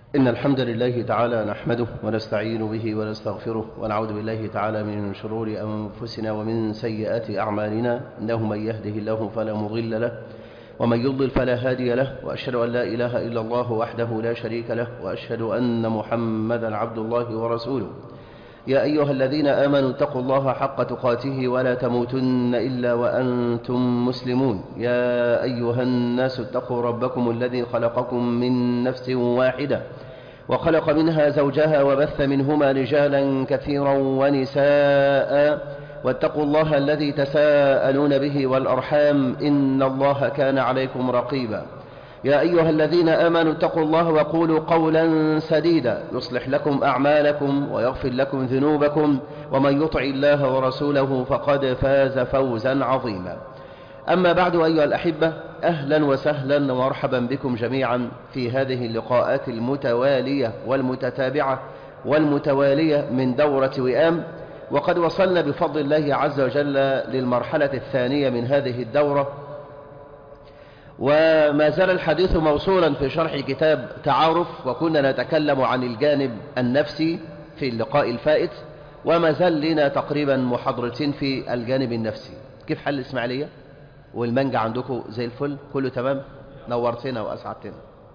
إن الحمد لله تعالى نحمده ونستعين به ونستغفره ونعوذ بالله تعالى من شرور أنفسنا ومن سيئات أعمالنا إنه من يهده الله فلا مضل له ومن يضلل فلا هادي له وأشهد أن لا إله إلا الله وحده لا شريك له وأشهد أن محمدا عبد الله ورسوله يا أيها الذين آمنوا اتقوا الله حق تقاته ولا تموتن إلا وأنتم مسلمون يا أيها الناس اتقوا ربكم الذي خلقكم من نفس واحدة وخلق منها زوجها وبث منهما رجالا كثيرا ونساء واتقوا الله الذي تساءلون به والأرحام إن الله كان عليكم رقيبا يا أيها الذين آمنوا اتقوا الله وقولوا قولا سديدا يصلح لكم أعمالكم ويغفر لكم ذنوبكم ومن يطع الله ورسوله فقد فاز فوزا عظيما أما بعد أيها الأحبة أهلا وسهلا ومرحبا بكم جميعا في هذه اللقاءات المتوالية والمتتابعة والمتوالية من دورة وئام وقد وصلنا بفضل الله عز وجل للمرحلة الثانية من هذه الدورة وما زال الحديث موصولا في شرح كتاب تعارف وكنا نتكلم عن الجانب النفسي في اللقاء الفائت وما زال لنا تقريبا محاضرتين في الجانب النفسي كيف حل الإسماعيلية والمانجا عندكم زي الفل كله تمام نورتنا وأسعدتنا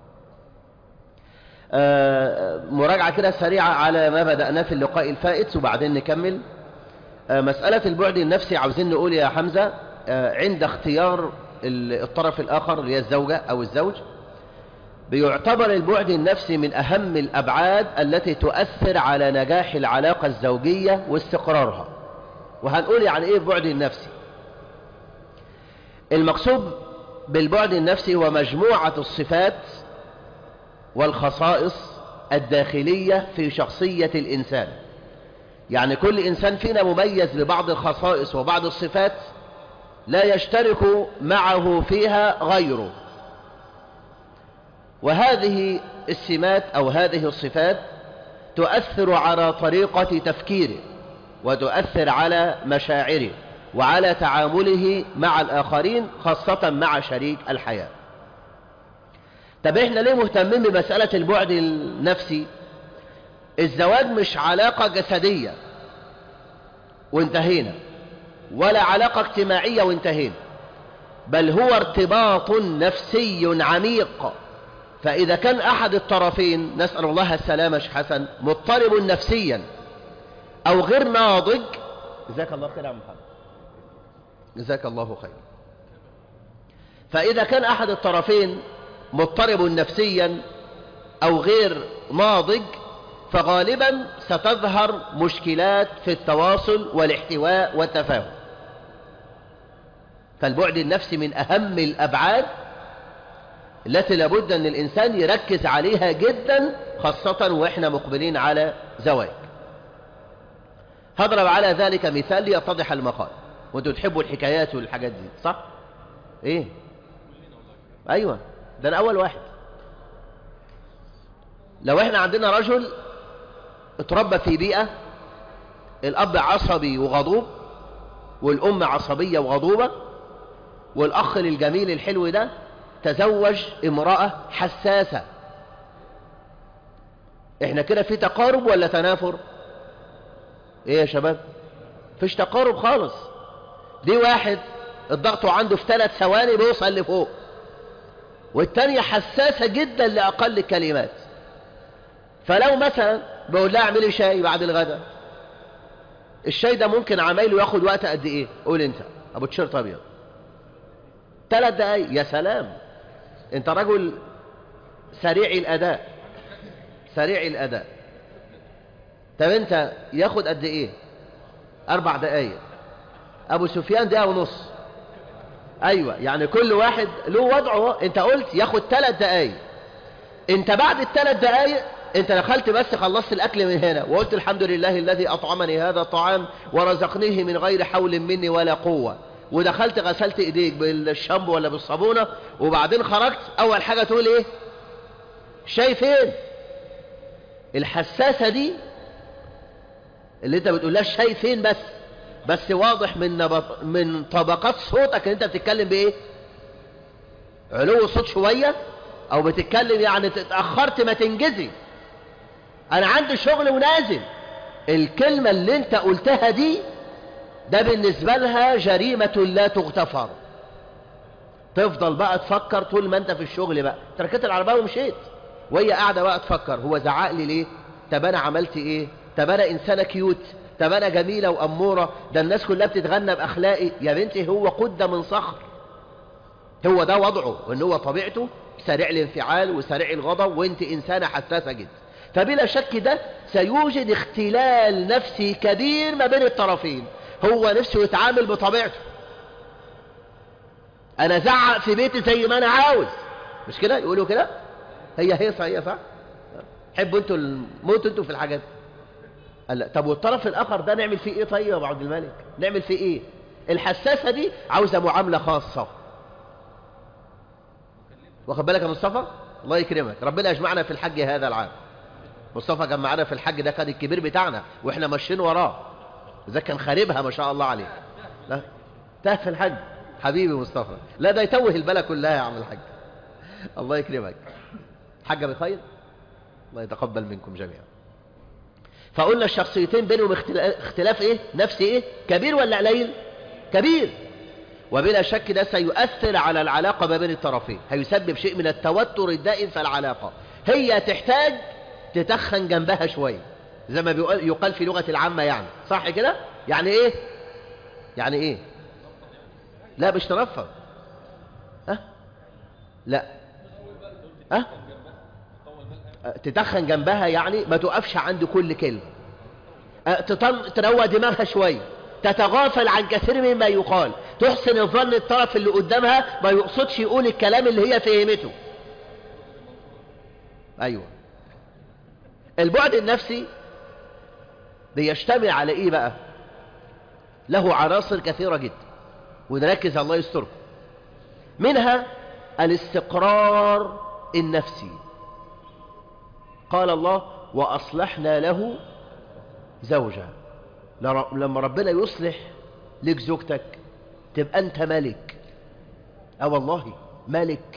آه مراجعة كده سريعة على ما بدأناه في اللقاء الفائت وبعدين نكمل آه مسألة البعد النفسي عاوزين نقول يا حمزة آه عند اختيار الطرف الآخر اللي هي الزوجة أو الزوج بيعتبر البعد النفسي من أهم الأبعاد التي تؤثر على نجاح العلاقة الزوجية واستقرارها وهنقول يعني إيه البعد النفسي المقصود بالبعد النفسي هو مجموعة الصفات والخصائص الداخلية في شخصية الإنسان يعني كل إنسان فينا مميز ببعض الخصائص وبعض الصفات لا يشترك معه فيها غيره وهذه السمات أو هذه الصفات تؤثر على طريقة تفكيره وتؤثر على مشاعره وعلى تعامله مع الآخرين خاصة مع شريك الحياة طب احنا ليه مهتمين بمسألة البعد النفسي الزواج مش علاقة جسدية وانتهينا ولا علاقة اجتماعية وانتهينا بل هو ارتباط نفسي عميق فإذا كان أحد الطرفين نسأل الله السلامة حسن مضطرب نفسيا أو غير ناضج جزاك الله خير يا محمد جزاك الله خير فإذا كان أحد الطرفين مضطرب نفسيا أو غير ناضج فغالبا ستظهر مشكلات في التواصل والاحتواء والتفاهم فالبعد النفسي من أهم الأبعاد التي لابد أن الإنسان يركز عليها جدا خاصة وإحنا مقبلين على زواج هضرب على ذلك مثال ليتضح المقال وانتوا تحبوا الحكايات والحاجات دي صح؟ ايه؟ ايوه ده انا اول واحد لو احنا عندنا رجل اتربى في بيئة الأب عصبي وغضوب والأم عصبية وغضوبة والأخ الجميل الحلو ده تزوج امرأة حساسة احنا كده في تقارب ولا تنافر ايه يا شباب فيش تقارب خالص دي واحد الضغط عنده في ثلاث ثواني بيوصل لفوق والتانية حساسة جدا لأقل الكلمات فلو مثلا بقول لها اعملي شاي بعد الغداء الشاي ده ممكن عمايله ياخد وقت قد ايه قول انت ابو تيشيرت ابيض ثلاث دقايق يا سلام انت رجل سريع الاداء سريع الاداء طب انت ياخد قد ايه اربع دقايق ابو سفيان دقيقه ونص ايوه يعني كل واحد له وضعه انت قلت ياخد ثلاث دقايق انت بعد الثلاث دقايق انت دخلت بس خلصت الاكل من هنا وقلت الحمد لله الذي اطعمني هذا الطعام ورزقنيه من غير حول مني ولا قوة ودخلت غسلت ايديك بالشامبو ولا بالصابونة وبعدين خرجت اول حاجة تقول ايه شاي فين الحساسة دي اللي انت بتقول لها شاي فين بس بس واضح من نبط من طبقات صوتك ان انت بتتكلم بايه علو الصوت شوية او بتتكلم يعني اتأخرت ما تنجزي انا عندي شغل ونازل الكلمة اللي انت قلتها دي ده بالنسبة لها جريمة لا تغتفر تفضل بقى تفكر طول ما انت في الشغل بقى تركت العربية ومشيت وهي قاعدة بقى تفكر هو زعق لي ليه طب انا عملت ايه طب انا انسانة كيوت طب انا جميلة وامورة ده الناس كلها بتتغنى باخلاقي يا بنتي هو قدة من صخر هو ده وضعه وان هو طبيعته سريع الانفعال وسريع الغضب وانت انسانة حساسة جدا فبلا شك ده سيوجد اختلال نفسي كبير ما بين الطرفين هو نفسه يتعامل بطبيعته انا زعق في بيتي زي ما انا عاوز مش كده يقولوا كده هي هي صحيح صح حبوا انتوا الموت انتوا في الحاجات قال لا طب والطرف الاخر ده نعمل فيه ايه طيب يا ابو عبد الملك نعمل فيه ايه الحساسه دي عاوزه معامله خاصه واخد بالك يا مصطفى الله يكرمك ربنا يجمعنا في الحج هذا العام مصطفى كان معانا في الحج ده كان الكبير بتاعنا واحنا ماشيين وراه اذا كان خاربها ما شاء الله عليه لا تاه في الحج حبيبي مصطفى لا ده يتوه البلا كلها يا عم الحاج الله يكرمك حاجه بخير الله يتقبل منكم جميعا فقلنا الشخصيتين بينهم اختلاف ايه نفسي ايه كبير ولا قليل كبير وبلا شك ده سيؤثر على العلاقة ما بين الطرفين هيسبب شيء من التوتر الدائم في العلاقة هي تحتاج تتخن جنبها شوية زي ما يقال في لغة العامة يعني صح كده يعني ايه يعني ايه لا مش ترفض أه؟ لا أه؟ تتخن جنبها يعني ما تقفش عند كل كلمة أه تروى دماغها شوية تتغافل عن كثير مما يقال تحسن الظن الطرف اللي قدامها ما يقصدش يقول الكلام اللي هي فهمته أيوة البعد النفسي بيجتمع على إيه بقى له عناصر كثيرة جدا ونركز الله يستركم منها الاستقرار النفسي قال الله وأصلحنا له زوجا لما ربنا يصلح لك زوجتك تبقى أنت ملك أه والله ملك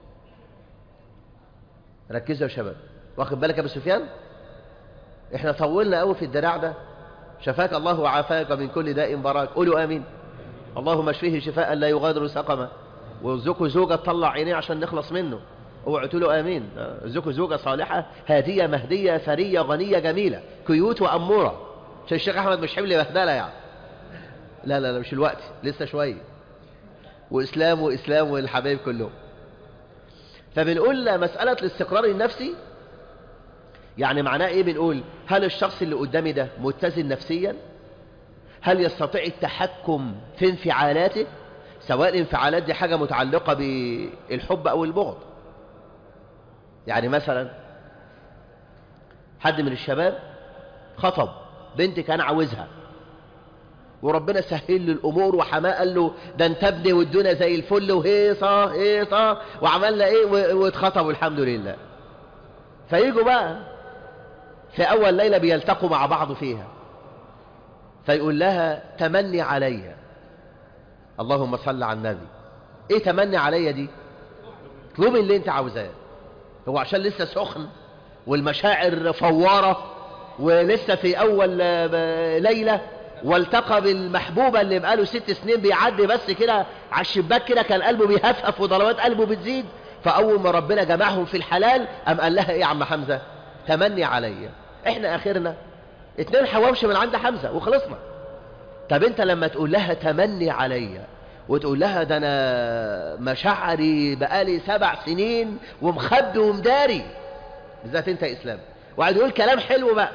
ركزوا يا شباب واخد بالك يا ابو سفيان احنا طولنا قوي في الدراع ده شفاك الله وعافاك من كل داء براك قولوا امين اللهم اشفيه شفاء لا يغادر سقما وارزقه زوجة تطلع عينيه عشان نخلص منه اوعوا تقولوا امين ارزقه زوجة صالحة هادية مهدية ثرية غنية جميلة كيوت وأمورة عشان الشيخ أحمد مش حمل بهدلة يعني لا لا لا مش الوقت لسه شوية وإسلام وإسلام والحبايب كلهم فبنقول مسألة الاستقرار النفسي يعني معناه ايه بنقول هل الشخص اللي قدامي ده متزن نفسيا هل يستطيع التحكم في انفعالاته سواء الانفعالات دي حاجة متعلقة بالحب او البغض يعني مثلا حد من الشباب خطب بنت كان عاوزها وربنا سهل له الامور وحماه قال له ده انت ابني والدنيا زي الفل وهيصه هيصه وعملنا ايه واتخطبوا الحمد لله فيجوا بقى في اول ليله بيلتقوا مع بعض فيها فيقول لها تمني عليا اللهم صل على النبي ايه تمني عليا دي اطلبي اللي انت عاوزاه هو عشان لسه سخن والمشاعر فواره ولسه في اول ليله والتقى بالمحبوبة اللي بقاله ست سنين بيعدي بس كده على الشباك كده كان قلبه بيهفف وضربات قلبه بتزيد فأول ما ربنا جمعهم في الحلال أم قال لها إيه يا عم حمزة تمني عليا إحنا آخرنا اتنين حواوش من عند حمزة وخلصنا طب أنت لما تقول لها تمني عليا وتقول لها ده أنا مشاعري بقالي سبع سنين ومخبي ومداري بالذات أنت إسلام وقعد يقول كلام حلو بقى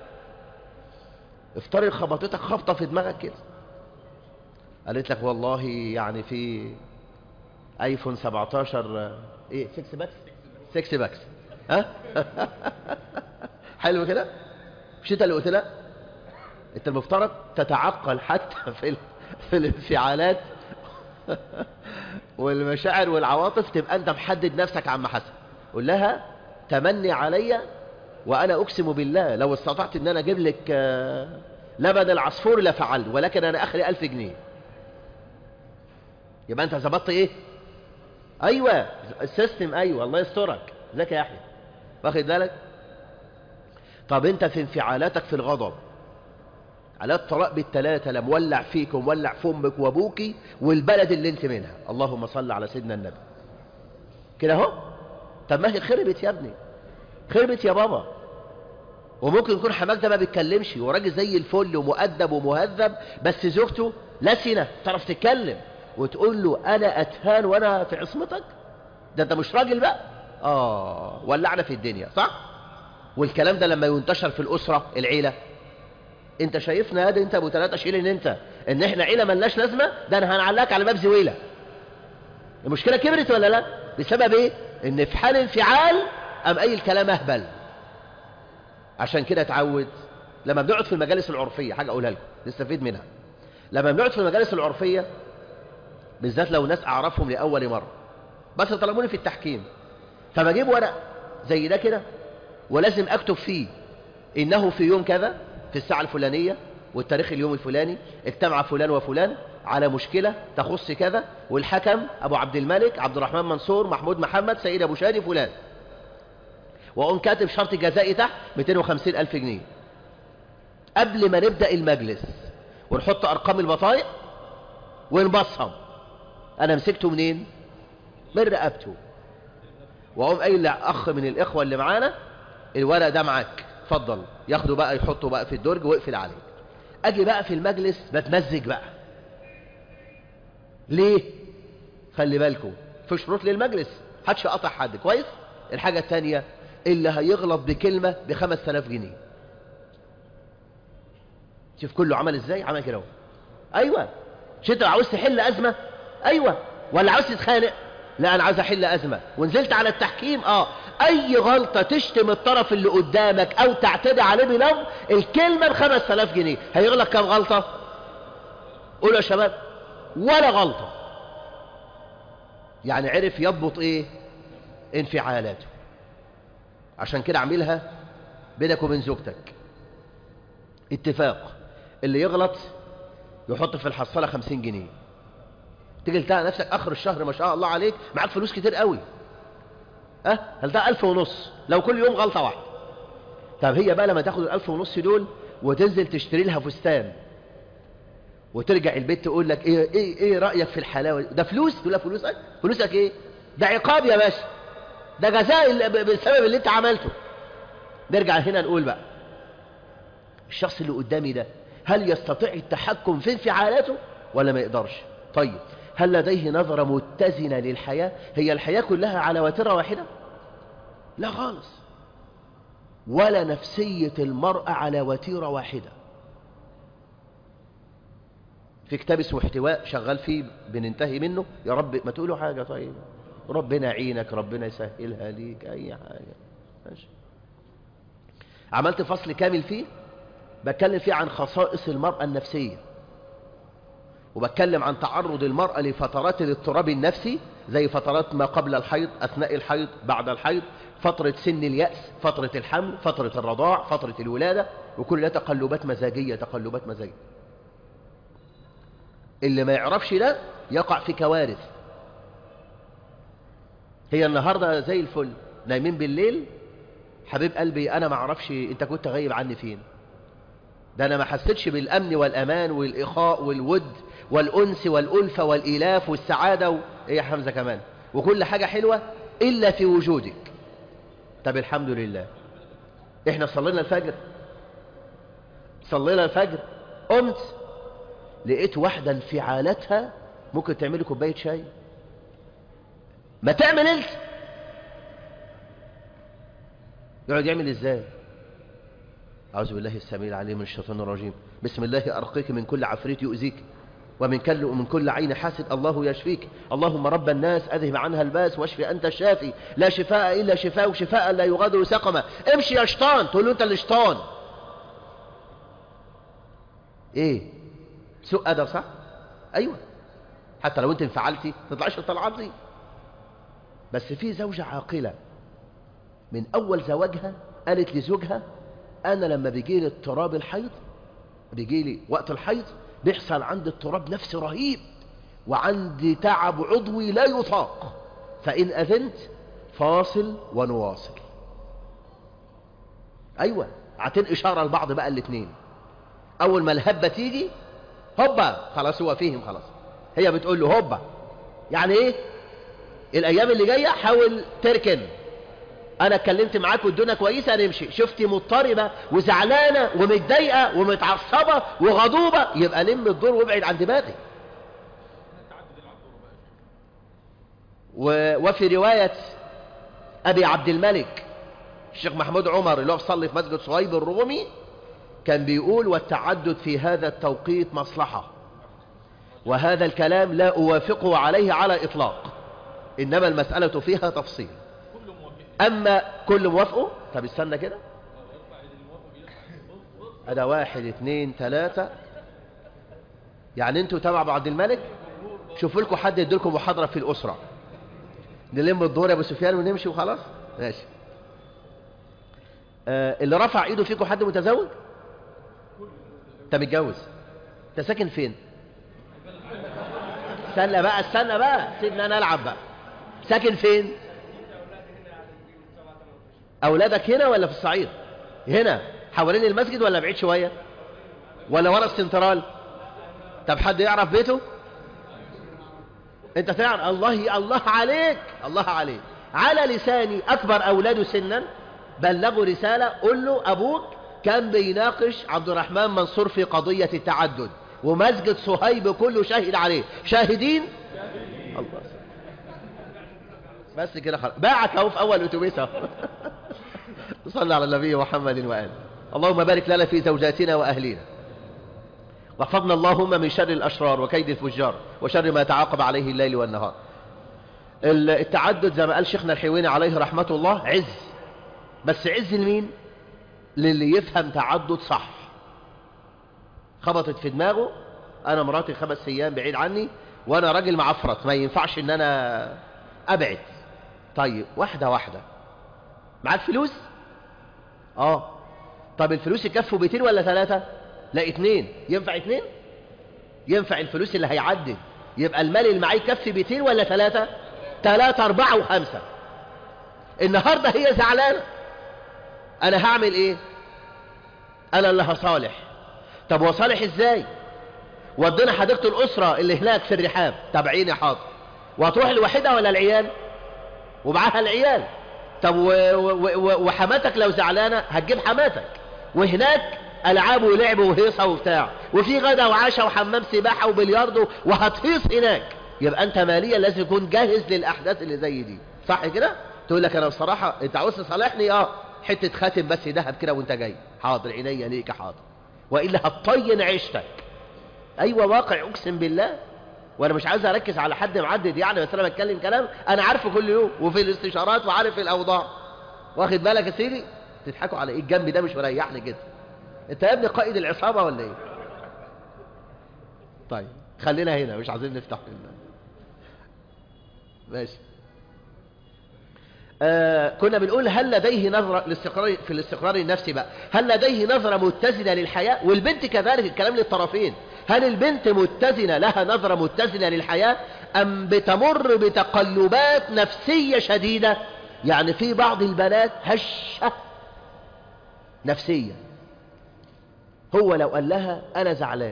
افترض خبطتك خبطة في دماغك كده قالت لك والله يعني في ايفون 17 ايه 6 باكس 6 باكس ها حلو كده مش انت اللي قلت لها انت المفترض تتعقل حتى في ال... في الانفعالات والمشاعر والعواطف تبقى انت محدد نفسك عم حسن قول لها تمني عليا وانا اقسم بالله لو استطعت ان انا اجيب لك لبن العصفور لفعلت ولكن انا اخري الف جنيه يبقى انت ظبطت ايه ايوه السيستم ايوه الله يسترك ازيك يا يحيى واخد بالك طب انت في انفعالاتك في الغضب على الطلاق بالثلاثة لا مولع فيك ومولع في امك وابوكي والبلد اللي انت منها اللهم صل على سيدنا النبي كده اهو طب ما هي خربت يا ابني خربت يا بابا وممكن يكون حماك ده ما بيتكلمش وراجل زي الفل ومؤدب ومهذب بس زوجته لسنة تعرف تتكلم وتقول له انا اتهان وانا في عصمتك ده انت مش راجل بقى اه ولعنا في الدنيا صح والكلام ده لما ينتشر في الاسره العيله انت شايفنا هذا انت ابو ثلاثه شيل ان انت ان احنا عيله ملناش لازمه ده انا هنعلقك على باب زويله المشكله كبرت ولا لا بسبب ايه ان في حال انفعال ام اي الكلام اهبل عشان كده اتعود لما بنقعد في المجالس العرفيه حاجه اقولها لكم نستفيد منها لما بنقعد في المجالس العرفيه بالذات لو ناس اعرفهم لاول مره بس طلبوني في التحكيم فبجيب ورق زي ده كده ولازم اكتب فيه انه في يوم كذا في الساعه الفلانيه والتاريخ اليوم الفلاني اجتمع فلان وفلان على مشكلة تخص كذا والحكم أبو عبد الملك عبد الرحمن منصور محمود محمد سيد أبو شادي فلان وأقوم كاتب شرط جزائي تحت 250 ألف جنيه قبل ما نبدأ المجلس ونحط أرقام البطايق ونبصهم أنا مسكته منين؟ من رقبته وأقوم قايل لأخ من الإخوة اللي معانا الورق ده معاك اتفضل ياخده بقى يحطه بقى في الدرج ويقفل عليه أجي بقى في المجلس بتمزج بقى ليه خلي بالكم في شروط للمجلس حدش قطع حد كويس الحاجة التانية اللي هيغلط بكلمة بخمس تلاف جنيه شوف كله عمل ازاي عمل كده ايوه مش انت عاوز تحل ازمة ايوه ولا عاوز تتخانق لا انا عاوز احل ازمة ونزلت على التحكيم اه اي غلطة تشتم الطرف اللي قدامك او تعتدي عليه بلفظ الكلمة بخمس تلاف جنيه هيغلط كام غلطة قولوا يا شباب ولا غلطة يعني عرف يضبط ايه انفعالاته عشان كده اعملها بينك وبين زوجتك اتفاق اللي يغلط يحط في الحصالة خمسين جنيه تيجي تلاقي نفسك اخر الشهر ما شاء الله عليك معاك فلوس كتير قوي اه هل ده الف ونص لو كل يوم غلطة واحدة طب هي بقى لما تاخد الالف ونص دول وتنزل تشتري لها فستان وترجع البيت تقول لك ايه ايه ايه رايك في الحلاوه ده فلوس تقول لها فلوسك فلوسك ايه ده عقاب يا باشا ده جزاء بسبب اللي انت عملته نرجع هنا نقول بقى الشخص اللي قدامي ده هل يستطيع التحكم في انفعالاته ولا ما يقدرش طيب هل لديه نظرة متزنة للحياة هي الحياة كلها على وتيرة واحدة لا خالص ولا نفسية المرأة على وتيرة واحدة في كتاب اسمه احتواء شغال فيه بننتهي منه يا رب ما تقولوا حاجة طيب ربنا يعينك ربنا يسهلها ليك أي حاجة ماشي عملت فصل كامل فيه بتكلم فيه عن خصائص المرأة النفسية وبتكلم عن تعرض المرأة لفترات الاضطراب النفسي زي فترات ما قبل الحيض أثناء الحيض بعد الحيض فترة سن اليأس فترة الحمل فترة الرضاع فترة الولادة وكل ده تقلبات مزاجية تقلبات مزاجية اللي ما يعرفش ده يقع في كوارث هي النهاردة زي الفل نايمين بالليل حبيب قلبي أنا ما اعرفش أنت كنت غايب عني فين ده أنا ما حسيتش بالأمن والأمان والإخاء والود والأنس والألفة والإلاف والسعادة و... إيه يا حمزة كمان وكل حاجة حلوة إلا في وجودك طب الحمد لله إحنا صلينا الفجر صلينا الفجر قمت لقيت واحدة انفعالاتها ممكن تعملي كوباية شاي ما تعمل انت يقعد يعمل ازاي أعوذ بالله السميع العليم من الشيطان الرجيم بسم الله أرقيك من كل عفريت يؤذيك ومن كل ومن كل عين حاسد الله يشفيك اللهم رب الناس أذهب عنها الباس واشفي أنت الشافي لا شفاء إلا شفاء وشفاء لا يغادر سقما امشي يا شيطان تقول له أنت اللي شيطان إيه سوء أدب صح أيوة حتى لو أنت انفعلتي ما تطلعش الطلعات دي بس في زوجة عاقلة من أول زواجها قالت لزوجها أنا لما بيجي لي اضطراب الحيض بيجي لي وقت الحيض بيحصل عندي اضطراب نفسي رهيب وعندي تعب عضوي لا يطاق فإن أذنت فاصل ونواصل أيوة عطين إشارة لبعض بقى الاثنين أول ما الهبة تيجي هوبا خلاص هو فيهم خلاص هي بتقول له هوبا يعني ايه الايام اللي جايه حاول تركن انا اتكلمت معاك والدنيا كويسه نمشي شفتي مضطربه وزعلانه ومتضايقه ومتعصبه وغضوبه يبقى لم الدور وابعد عن دماغي و... وفي روايه ابي عبد الملك الشيخ محمود عمر اللي هو بيصلي في مسجد صهيب الرومي كان بيقول والتعدد في هذا التوقيت مصلحه وهذا الكلام لا أوافقه عليه على إطلاق إنما المسألة فيها تفصيل أما كل موافقه طب استنى كده أدا واحد اثنين ثلاثة يعني انتوا تبع عبد الملك شوفوا لكم حد يديلكم محاضرة في الأسرة نلم الدور يا أبو سفيان ونمشي وخلاص ماشي آه اللي رفع ايده فيكم حد متزوج انت متجوز انت ساكن فين استنى بقى استنى بقى سيبنا انا العب بقى ساكن فين اولادك هنا ولا في الصعيد هنا حوالين المسجد ولا بعيد شويه ولا ورا السنترال طب حد يعرف بيته انت تعرف الله الله عليك الله عليك على لساني اكبر اولاده سنا بلغوا رساله قل له ابوك كان بيناقش عبد الرحمن منصور في قضيه التعدد ومسجد صهيب كله شاهد عليه شاهدين الله بس كده خلاص باعك اهو في اول اتوبيس اهو صلى على النبي محمد واله اللهم بارك لنا في زوجاتنا واهلينا واحفظنا اللهم من شر الاشرار وكيد الفجار وشر ما تعاقب عليه الليل والنهار التعدد زي ما قال شيخنا الحويني عليه رحمه الله عز بس عز لمين للي يفهم تعدد صح خبطت في دماغه انا مراتي خمس ايام بعيد عني وانا راجل معفرت ما ينفعش ان انا ابعد طيب واحده واحده معاك فلوس اه طب الفلوس يكفوا بيتين ولا ثلاثه لا اتنين ينفع اتنين ينفع الفلوس اللي هيعدي يبقى المال اللي معاه يكفي بيتين ولا ثلاثه ثلاثه اربعه وخمسه النهارده هي زعلانه انا هعمل ايه انا اللي هصالح طب وصالح ازاي ودينا حديقه الاسره اللي هناك في الرحاب تابعين يا حاضر وهتروح لوحدها ولا العيال ومعاها العيال طب و... و... وحماتك لو زعلانه هتجيب حماتك وهناك العاب ولعب وهيصه وبتاع وفي غدا وعشاء وحمام سباحه وبلياردو وهتهيص هناك يبقى انت ماليا لازم تكون جاهز للاحداث اللي زي دي صح كده تقول لك انا بصراحه انت عاوز تصالحني اه حته خاتم بس ذهب كده وانت جاي حاضر عينيا ليك حاضر والا هتطين عيشتك ايوه واقع اقسم بالله وانا مش عايز اركز على حد معدد يعني بس انا بتكلم كلام انا عارفه كل يوم وفي الاستشارات وعارف الاوضاع واخد بالك يا سيدي تضحكوا على ايه الجنب ده مش مريحني كده انت يا ابني قائد العصابه ولا ايه طيب خلينا هنا مش عايزين نفتح هنا ماشي آه كنا بنقول هل لديه نظرة الاستقرار في الاستقرار النفسي بقى هل لديه نظرة متزنة للحياة والبنت كذلك الكلام للطرفين هل البنت متزنة لها نظرة متزنة للحياة أم بتمر بتقلبات نفسية شديدة يعني في بعض البنات هشة نفسية هو لو قال لها أنا زعلان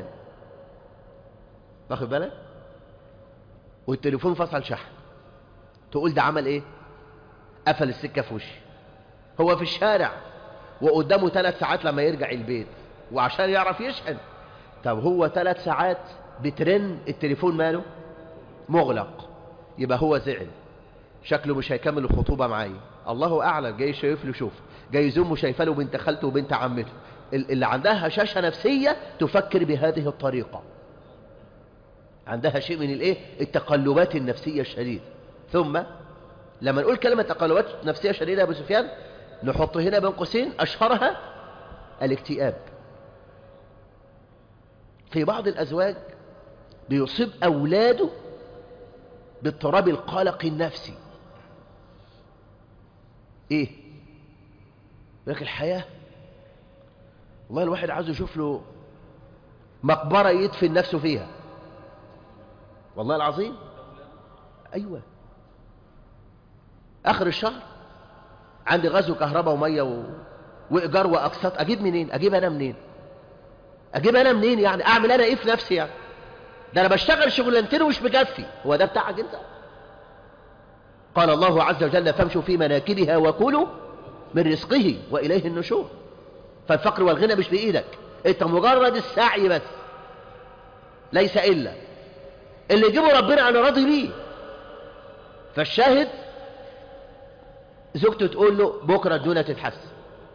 واخد بالك والتليفون فصل شحن تقول ده عمل ايه قفل السكة في وشي هو في الشارع وقدامه ثلاث ساعات لما يرجع البيت وعشان يعرف يشحن طب هو ثلاث ساعات بترن التليفون ماله مغلق يبقى هو زعل شكله مش هيكمل الخطوبة معايا الله أعلم جاي شايف له شوف جاي زومه شايفه له بنت خالته وبنت عمته اللي عندها هشاشة نفسية تفكر بهذه الطريقة عندها شيء من الايه التقلبات النفسية الشديدة ثم لما نقول كلمة تقلبات نفسية شديدة يا أبو سفيان نحط هنا بين قوسين أشهرها الاكتئاب في بعض الأزواج بيصيب أولاده باضطراب القلق النفسي إيه؟ لكن الحياة والله الواحد عاوز يشوف له مقبرة يدفن نفسه فيها والله العظيم أيوة آخر الشهر عندي غزو كهرباء ومية و... وإيجار وأقساط أجيب منين أجيب أنا منين أجيب أنا منين يعني أعمل أنا إيه في نفسي يعني ده أنا بشتغل شغلانتين ومش مكفي هو ده بتاعك أنت قال الله عز وجل فامشوا في مناكبها وكلوا من رزقه وإليه النشور فالفقر والغنى مش بإيدك أنت مجرد السعي بس ليس إلا اللي يجيبه ربنا أنا راضي بيه فالشاهد زوجته تقول له بكرة الدنيا تتحسن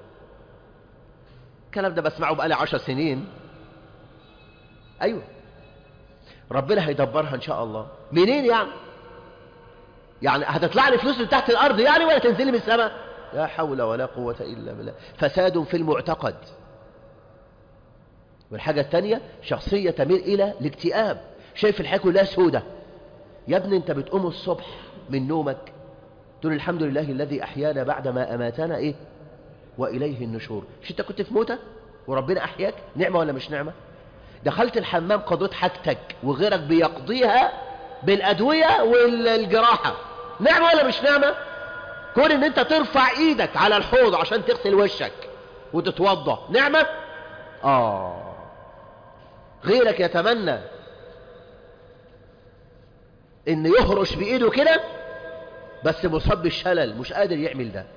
الكلام ده بسمعه بقالي عشر سنين أيوة ربنا هيدبرها إن شاء الله منين يعني يعني هتطلع لي فلوس من تحت الأرض يعني ولا تنزل من السماء لا حول ولا قوة إلا بالله فساد في المعتقد والحاجة الثانية شخصية تميل إلى الاكتئاب شايف الحياة كلها سودة يا ابني انت بتقوم الصبح من نومك تقول الحمد لله الذي أحيانا بعدما أماتنا إيه وإليه النشور مش انت كنت في موتة وربنا أحياك نعمة ولا مش نعمة دخلت الحمام قضيت حاجتك وغيرك بيقضيها بالأدوية والجراحة نعمة ولا مش نعمة كون ان انت ترفع ايدك على الحوض عشان تغسل وشك وتتوضى نعمة آه غيرك يتمنى ان يهرش بايده كده بس مصاب بالشلل مش قادر يعمل ده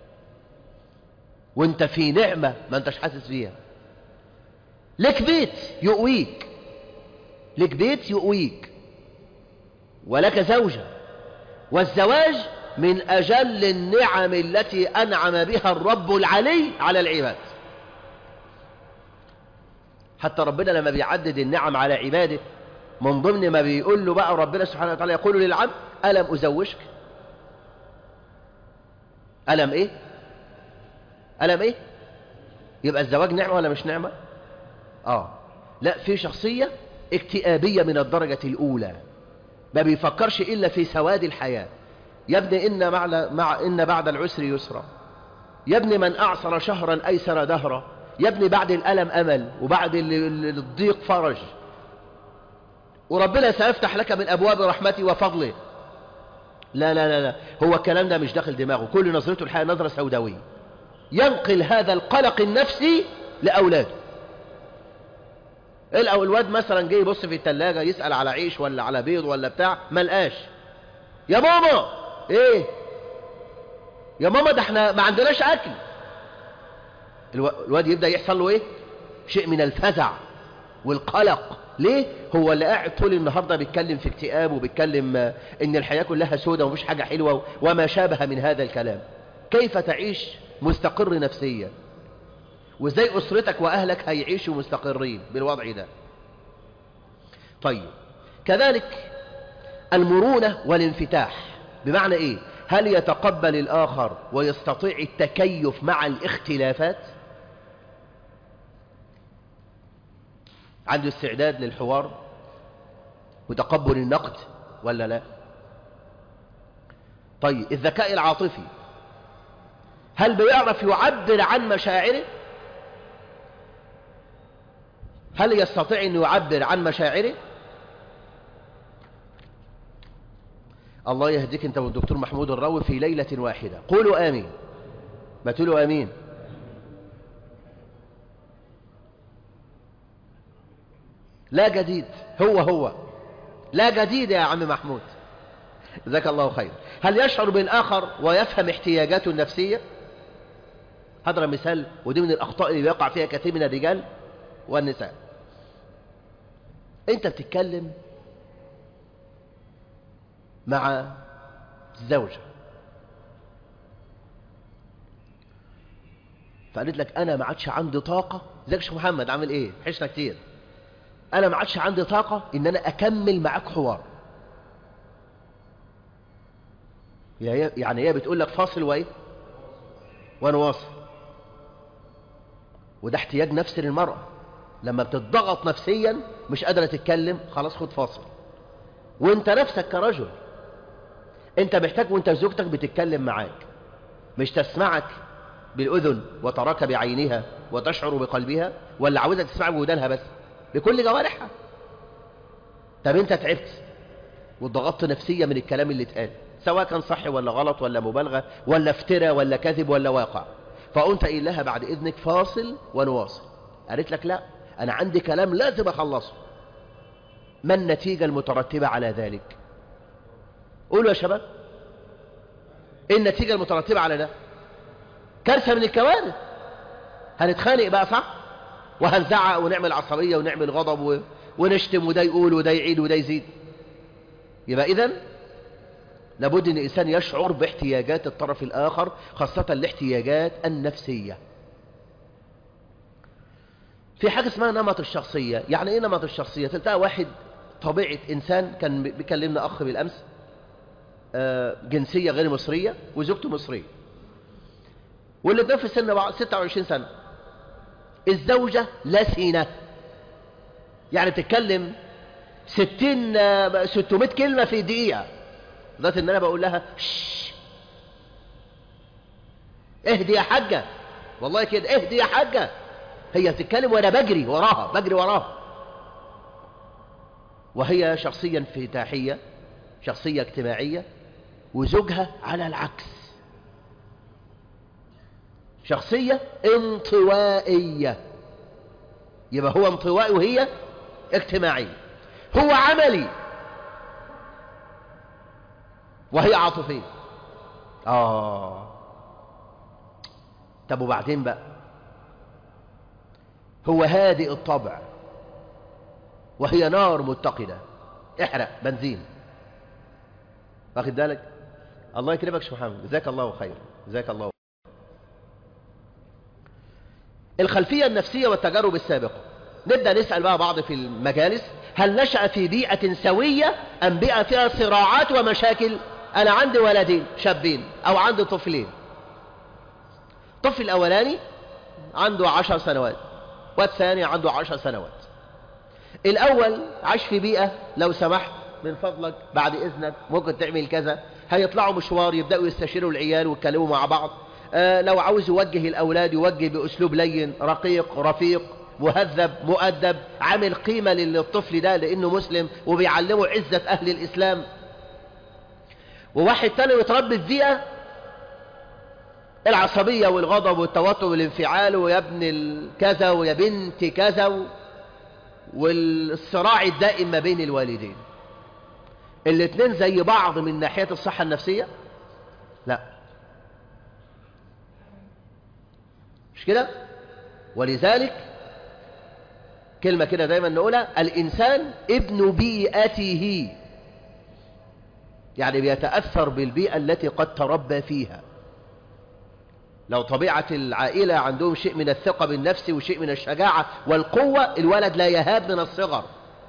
وانت في نعمة ما انتش حاسس بيها لك بيت يقويك لك بيت يقويك ولك زوجة والزواج من أجل النعم التي أنعم بها الرب العلي على العباد حتى ربنا لما بيعدد النعم على عباده من ضمن ما بيقول له بقى ربنا سبحانه وتعالى يقول للعبد ألم أزوجك ألم إيه ألم إيه يبقى الزواج نعمة ولا مش نعمة آه لا في شخصية اكتئابية من الدرجة الأولى ما بيفكرش إلا في سواد الحياة يا ابني إن, مع مع إن بعد العسر يسرا يا ابني من أعصر شهرا أيسر دهرا يا ابني بعد الألم أمل وبعد الضيق فرج وربنا سيفتح لك من أبواب رحمته وفضله لا لا لا لا هو الكلام ده مش داخل دماغه كل نظرته الحياة نظرة سوداوية ينقل هذا القلق النفسي لأولاده الواد مثلا جاي يبص في التلاجة يسأل على عيش ولا على بيض ولا بتاع ملقاش يا ماما ايه يا ماما ده احنا ما عندناش اكل الواد يبدأ يحصل له ايه شيء من الفزع والقلق ليه هو اللي قاعد طول النهارده ده بيتكلم في اكتئاب وبيتكلم ان الحياة كلها سودة ومفيش حاجة حلوة وما شابه من هذا الكلام كيف تعيش مستقر نفسيا وازاي اسرتك واهلك هيعيشوا مستقرين بالوضع ده طيب كذلك المرونة والانفتاح بمعنى ايه هل يتقبل الاخر ويستطيع التكيف مع الاختلافات عنده استعداد للحوار وتقبل النقد ولا لا طيب الذكاء العاطفي هل بيعرف يعبر عن مشاعره هل يستطيع أن يعبر عن مشاعره الله يهديك أنت والدكتور محمود الراوي في ليلة واحدة قولوا آمين ما تقولوا آمين لا جديد هو هو لا جديد يا عم محمود جزاك الله خير هل يشعر بالآخر ويفهم احتياجاته النفسية هذا مثال ودي من الأخطاء اللي بيقع فيها كثير من الرجال والنساء انت بتتكلم مع الزوجة فقالت لك انا ما عادش عندي طاقة ازيك يا محمد عامل ايه حشنا كتير انا ما عادش عندي طاقة ان انا اكمل معاك حوار يعني هي بتقول لك فاصل وايه وانا واصل وده احتياج نفسي للمرأة لما بتضغط نفسيا مش قادرة تتكلم خلاص خد فاصل وانت نفسك كرجل انت محتاج وانت زوجتك بتتكلم معاك مش تسمعك بالأذن وتراك بعينها وتشعر بقلبها ولا عاوزة تسمعك بودانها بس بكل جوارحها طب انت تعبت وضغطت نفسيا من الكلام اللي اتقال سواء كان صح ولا غلط ولا مبالغة ولا افتراء ولا كذب ولا واقع فقمت قايل لها بعد إذنك فاصل ونواصل قالت لك لا أنا عندي كلام لازم أخلصه ما النتيجة المترتبة على ذلك قولوا يا شباب ايه النتيجة المترتبة على ده كارثة من الكوارث هنتخانق بقى صح وهنزعق ونعمل عصبية ونعمل غضب و... ونشتم وده يقول وده يعيد وده يزيد يبقى إذن لابد أن الإنسان يشعر باحتياجات الطرف الآخر خاصة الاحتياجات النفسية في حاجة اسمها نمط الشخصية يعني ايه نمط الشخصية تلقى واحد طبيعة إنسان كان بيكلمنا أخ بالأمس آه جنسية غير مصرية وزوجته مصرية واللي في سن 26 سنة الزوجة لسينة يعني بتتكلم 60 600 كلمة في دقيقة لدرجة ان انا بقول لها شش اهدي يا حاجة والله كده اهدي يا حاجة هي بتتكلم وانا بجري وراها بجري وراها وهي شخصية انفتاحية شخصية اجتماعية وزوجها على العكس شخصية انطوائية يبقى هو انطوائي وهي اجتماعية هو عملي وهي عاطفية آه طب وبعدين بقى هو هادئ الطبع وهي نار متقدة احرق بنزين واخد بالك الله يكرمك شيخ محمد جزاك الله خير جزاك الله الخلفية النفسية والتجارب السابقة نبدأ نسأل بقى بعض في المجالس هل نشأ في بيئة سوية أم بيئة فيها صراعات ومشاكل أنا عندي ولدين شابين أو عندي طفلين الطفل الأولاني عنده عشر سنوات والثاني عنده عشر سنوات الأول عاش في بيئة لو سمحت من فضلك بعد إذنك ممكن تعمل كذا هيطلعوا مشوار يبدأوا يستشيروا العيال ويتكلموا مع بعض آه لو عاوز يوجه الأولاد يوجه بأسلوب لين رقيق رفيق مهذب مؤدب عامل قيمة للطفل ده لأنه مسلم وبيعلمه عزة أهل الإسلام وواحد تاني يتربي في بيئة العصبية والغضب والتوتر والانفعال ويا ابن الكذا ويا بنت كذا والصراع الدائم ما بين الوالدين الاثنين زي بعض من ناحية الصحة النفسية لا مش كده ولذلك كلمة كده دايما نقولها الإنسان ابن بيئته يعني بيتأثر بالبيئة التي قد تربى فيها لو طبيعة العائلة عندهم شيء من الثقة بالنفس وشيء من الشجاعة والقوة الولد لا يهاب من الصغر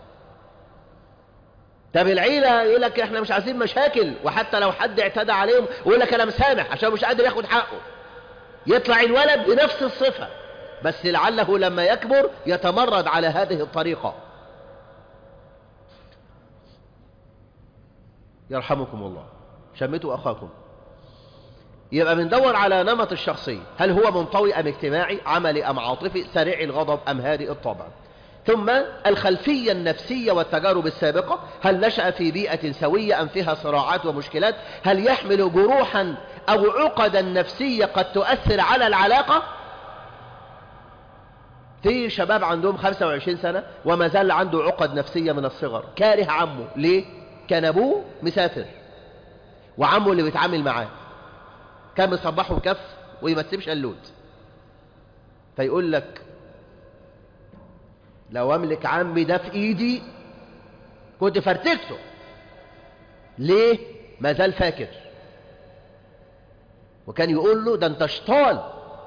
طب العيلة يقول لك احنا مش عايزين مشاكل وحتى لو حد اعتدى عليهم يقول لك انا مسامح عشان مش قادر ياخد حقه يطلع الولد بنفس الصفة بس لعله لما يكبر يتمرد على هذه الطريقة يرحمكم الله شمتوا أخاكم يبقى بندور على نمط الشخصية هل هو منطوي أم اجتماعي عملي أم عاطفي سريع الغضب أم هادئ الطبع ثم الخلفية النفسية والتجارب السابقة هل نشأ في بيئة سوية أم فيها صراعات ومشكلات هل يحمل جروحا أو عقدا نفسية قد تؤثر على العلاقة في شباب عندهم 25 سنة وما زال عنده عقد نفسية من الصغر كاره عمه ليه؟ كان أبوه مسافر وعمه اللي بيتعامل معاه كان مصبحه بكف وما تسيبش قلوت فيقول لك لو املك عمي ده في ايدي كنت فرتكته ليه ما زال فاكر وكان يقول له ده انت شطان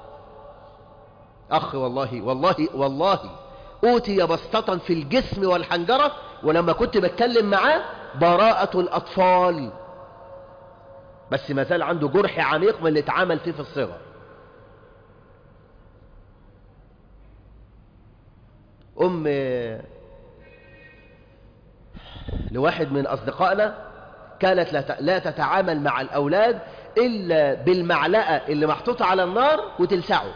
اخ والله والله والله اوتي بسطة في الجسم والحنجرة ولما كنت بتكلم معاه براءة الاطفال بس ما زال عنده جرح عميق من اللي اتعامل فيه في الصغر أم لواحد من أصدقائنا كانت لا تتعامل مع الأولاد إلا بالمعلقة اللي محطوطة على النار وتلسعه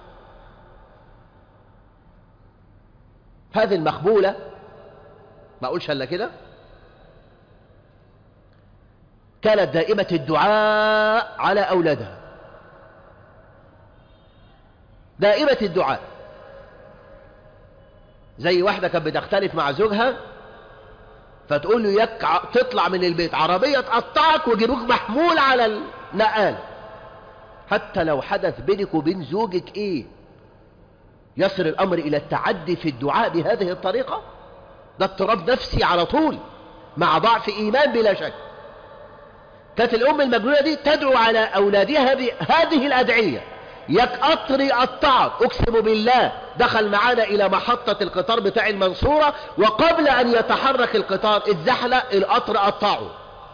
هذه المخبولة ما أقولش إلا كده كانت دائمة الدعاء على أولادها دائمة الدعاء زي واحدة كانت بتختلف مع زوجها فتقول له يك ع- تطلع من البيت عربية تقطعك ويجيبوك محمول على النقال حتى لو حدث بينك وبين زوجك ايه يصل الامر الى التعدي في الدعاء بهذه الطريقة ده اضطراب نفسي على طول مع ضعف ايمان بلا شك كانت الام المجنونة دي تدعو على اولادها بهذه الادعية يك قطر يقطعك اقسم بالله دخل معانا الى محطة القطار بتاع المنصورة وقبل ان يتحرك القطار اتزحلق القطر قطعه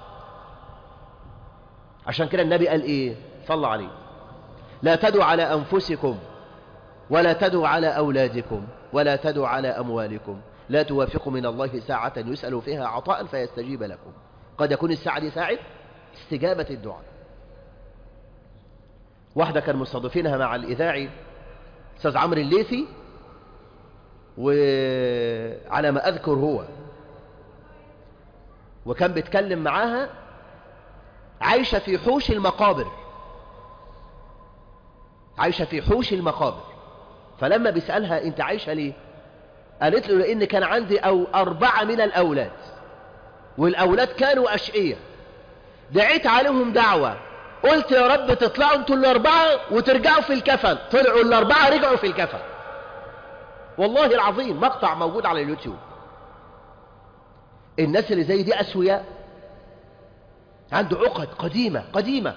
عشان كده النبي قال ايه صلى عليه لا تدعوا على انفسكم ولا تدعوا على اولادكم ولا تدعوا على اموالكم لا توافقوا من الله ساعة يسأل فيها عطاء فيستجيب لكم قد يكون الساعة دي ساعة استجابة الدعاء واحدة كان مستضيفينها مع الإذاعي أستاذ عمرو الليثي وعلى ما أذكر هو وكان بيتكلم معاها عايشة في حوش المقابر عايشة في حوش المقابر فلما بيسألها أنت عايشة ليه قالت له لأن كان عندي أو أربعة من الأولاد والأولاد كانوا أشقية دعيت عليهم دعوة قلت يا رب تطلعوا انتوا الأربعة وترجعوا في الكفن طلعوا الأربعة رجعوا في الكفن والله العظيم مقطع موجود على اليوتيوب الناس اللي زي دي أسوياء عنده عقد قديمة قديمة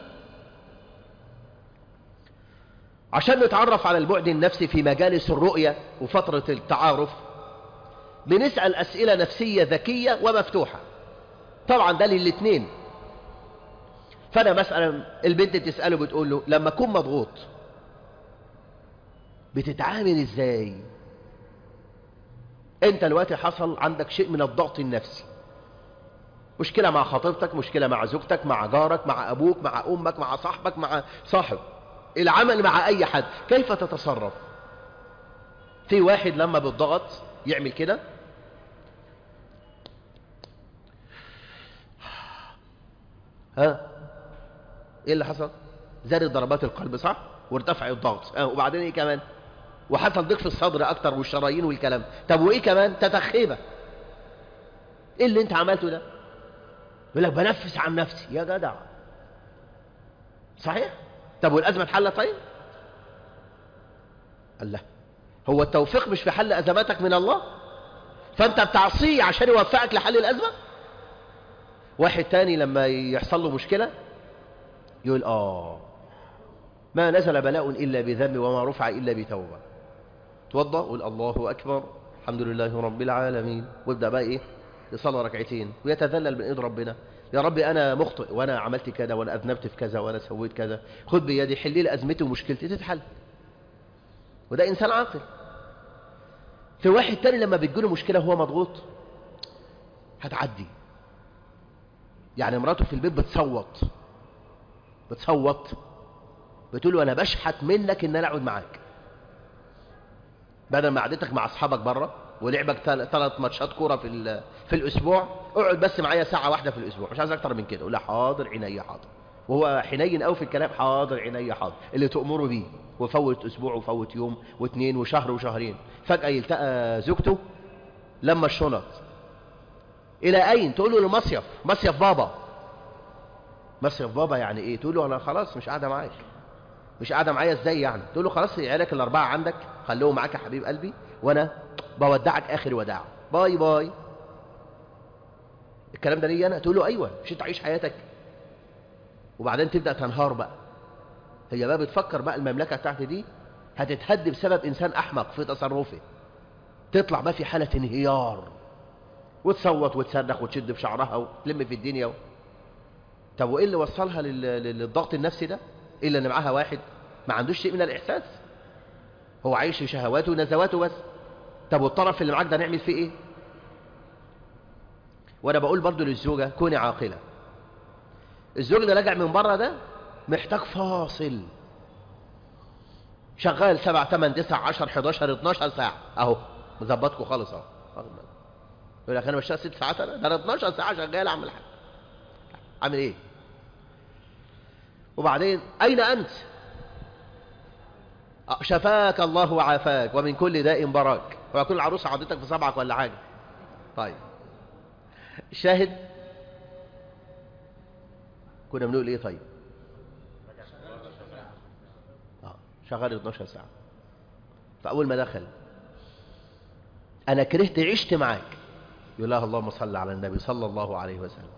عشان نتعرف على البعد النفسي في مجالس الرؤية وفترة التعارف بنسأل أسئلة نفسية ذكية ومفتوحة طبعا ده للاثنين فأنا مثلا البنت تسأله بتقول له لما أكون مضغوط بتتعامل إزاي أنت دلوقتي حصل عندك شيء من الضغط النفسي مشكلة مع خطيبتك مشكلة مع زوجتك مع جارك مع أبوك مع أمك مع صاحبك مع صاحب العمل مع أي حد كيف تتصرف في واحد لما بالضغط يعمل كده ها ايه اللي حصل زادت ضربات القلب صح وارتفع الضغط ها وبعدين ايه كمان وحصل ضيق في الصدر اكتر والشرايين والكلام طب وايه كمان تتخيبه ايه اللي انت عملته ده يقول لك بنفس عن نفسي يا جدع صحيح طب والازمه اتحلت طيب الله هو التوفيق مش في حل ازماتك من الله فانت بتعصيه عشان يوفقك لحل الازمه واحد تاني لما يحصل له مشكله يقول اه ما نزل بلاء الا بذنب وما رفع الا بتوبه توضا قول الله اكبر الحمد لله رب العالمين وابدا بقى ايه يصلي ركعتين ويتذلل من ايد ربنا يا ربي انا مخطئ وانا عملت كذا وانا اذنبت في كذا وانا سويت كذا خد بيدي حل لي ازمتي ومشكلتي تتحل وده انسان عاقل في واحد تاني لما بتجيله مشكله وهو مضغوط هتعدي يعني مراته في البيت بتصوت بتصوت بتقول له انا بشحت منك ان انا اقعد معاك بدل ما قعدتك مع اصحابك بره ولعبك ثلاث ماتشات كوره في ال- في الاسبوع اقعد بس معايا ساعه واحده في الاسبوع مش عايز اكتر من كده قول لها حاضر عينيا حاضر وهو حنين قوي في الكلام حاضر عينيا حاضر اللي تأمره بيه وفوت اسبوع وفوت يوم واثنين وشهر وشهرين فجأة يلتقى زوجته لما الشنط الى اين تقول له لمصيف مصيف بابا مصيف بابا يعني ايه تقول له انا خلاص مش قاعده معاك مش قاعده معايا ازاي يعني تقول له خلاص عيالك الاربعه عندك خليهم معاك يا حبيب قلبي وانا بودعك اخر وداع باي باي الكلام ده ليا انا تقول له ايوه مش انت عايش حياتك وبعدين تبدا تنهار بقى هي بقى بتفكر بقى المملكه بتاعتي دي هتتهد بسبب انسان احمق في تصرفه تطلع بقى في حاله انهيار وتصوت وتصرخ وتشد في شعرها وتلم في الدنيا و... طب وايه اللي وصلها لل... لل- للضغط النفسي ده الا ان معاها واحد ما عندوش شيء من الاحساس هو عايش في شهواته ونزواته بس طب والطرف اللي معاك ده نعمل فيه ايه وانا بقول برضو للزوجه كوني عاقله الزوج اللي راجع من بره ده محتاج فاصل شغال 7 8 9 10 11 12 ساعه اهو مظبطكم خالص اهو واخد بالك. يقول لك انا بشتغل 6 ساعات انا ده انا 12 ساعه شغال اعمل حاجه اعمل ايه وبعدين اين انت شفاك الله وعافاك ومن كل داء براك ويكون العروسة عضتك في صبعك ولا حاجة طيب شاهد كنا بنقول ايه طيب اه شغال 12 ساعة فأول ما دخل أنا كرهت عشت معاك يقول لها اللهم صل على النبي صلى الله عليه وسلم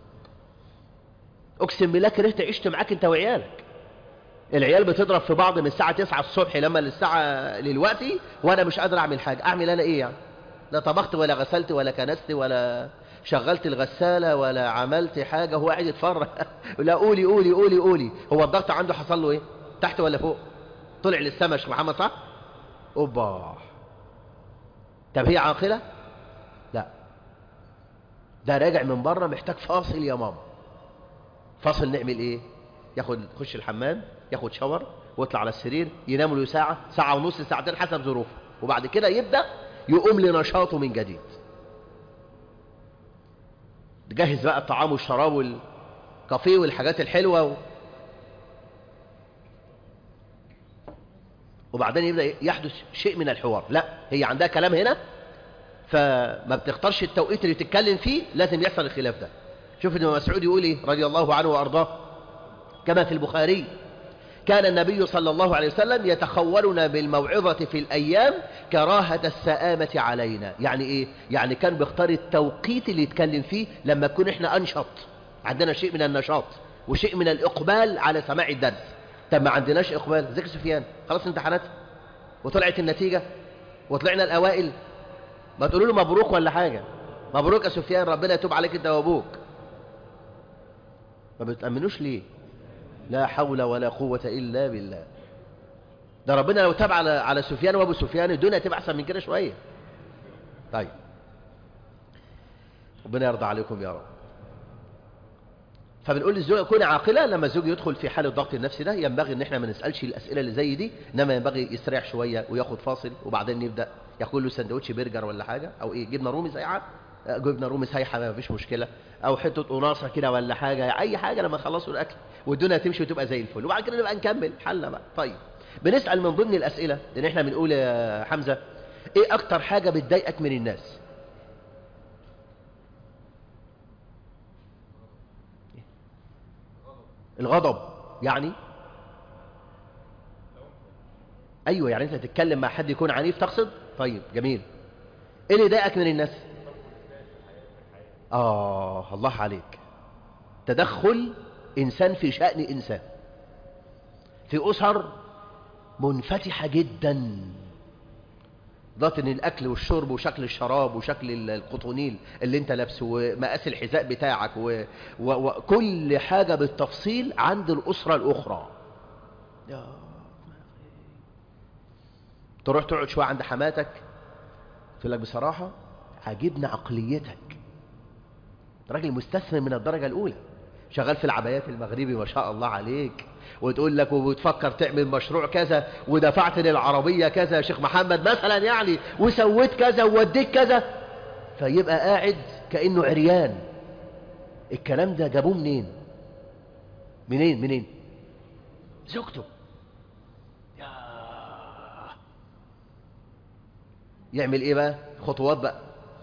أقسم بالله كرهت عشت معاك أنت وعيالك العيال بتضرب في بعض من الساعة 9 الصبح لما للساعة للوقتي وأنا مش قادر أعمل حاجة أعمل أنا إيه يعني لا طبخت ولا غسلت ولا كنست ولا شغلت الغسالة ولا عملت حاجة هو قاعد يتفرج لا قولي قولي قولي قولي هو الضغط عنده حصل له ايه تحت ولا فوق طلع للسما شيخ محمد صح اوبا طب هي عاقلة لا ده راجع من بره محتاج فاصل يا ماما فاصل نعمل ايه ياخد يخش الحمام ياخد شاور ويطلع على السرير ينام له ساعة ساعة ونص ساعتين حسب ظروفه وبعد كده يبدأ يقوم لنشاطه من جديد تجهز بقى الطعام والشراب والكافيه والحاجات الحلوة و... وبعدين يبدأ يحدث شيء من الحوار لا هي عندها كلام هنا فما بتختارش التوقيت اللي تتكلم فيه لازم يحصل الخلاف ده شوف ابن مسعود يقول ايه رضي الله عنه وارضاه كما في البخاري كان النبي صلى الله عليه وسلم يتخولنا بالموعظة في الأيام كراهة السآمة علينا يعني إيه؟ يعني كان بيختار التوقيت اللي يتكلم فيه لما نكون إحنا أنشط عندنا شيء من النشاط وشيء من الإقبال على سماع الدرس طب ما عندناش إقبال ذكر سفيان خلاص امتحانات وطلعت النتيجة وطلعنا الأوائل ما تقولوا له مبروك ولا حاجة مبروك يا سفيان ربنا يتوب عليك انت وابوك ما بتأمنوش ليه لا حول ولا قوة إلا بالله ده ربنا لو تاب على على سفيان وابو سفيان الدنيا تبقى احسن من كده شويه طيب ربنا يرضى عليكم يا رب فبنقول للزوجة كوني عاقلة لما الزوج يدخل في حالة الضغط النفسي ده ينبغي ان احنا ما نسألش الأسئلة اللي زي دي انما ينبغي يستريح شوية وياخد فاصل وبعدين نبدأ ياكل له سندوتش برجر ولا حاجة او ايه جبنة رومي سايحة جبنة رومي سايحة ما فيش مشكلة او حتة قناصة كده ولا حاجة اي حاجة لما يخلصوا الاكل والدنيا تمشي وتبقى زي الفل وبعد كده نبقى نكمل حلنا بقى طيب بنسأل من ضمن الأسئلة لأن احنا بنقول يا حمزة ايه اكتر حاجة بتضايقك من الناس الغضب يعني ايوه يعني انت تتكلم مع حد يكون عنيف تقصد طيب جميل ايه اللي يضايقك من الناس اه الله عليك تدخل انسان في شأن انسان في اسر منفتحة جدا ذات ان الاكل والشرب وشكل الشراب وشكل القطونيل اللي انت لابسه ومقاس الحذاء بتاعك و... و... وكل حاجة بالتفصيل عند الاسرة الاخرى يا تروح تقعد شوية عند حماتك تقول لك بصراحة عجبنا عقليتك راجل مستثمر من الدرجة الاولى شغال في العبايات المغربي ما شاء الله عليك وتقول لك وبتفكر تعمل مشروع كذا ودفعت للعربية كذا يا شيخ محمد مثلا يعني وسويت كذا ووديت كذا فيبقى قاعد كأنه عريان الكلام ده جابوه منين منين منين زوجته يعمل ايه بقى خطوات بقى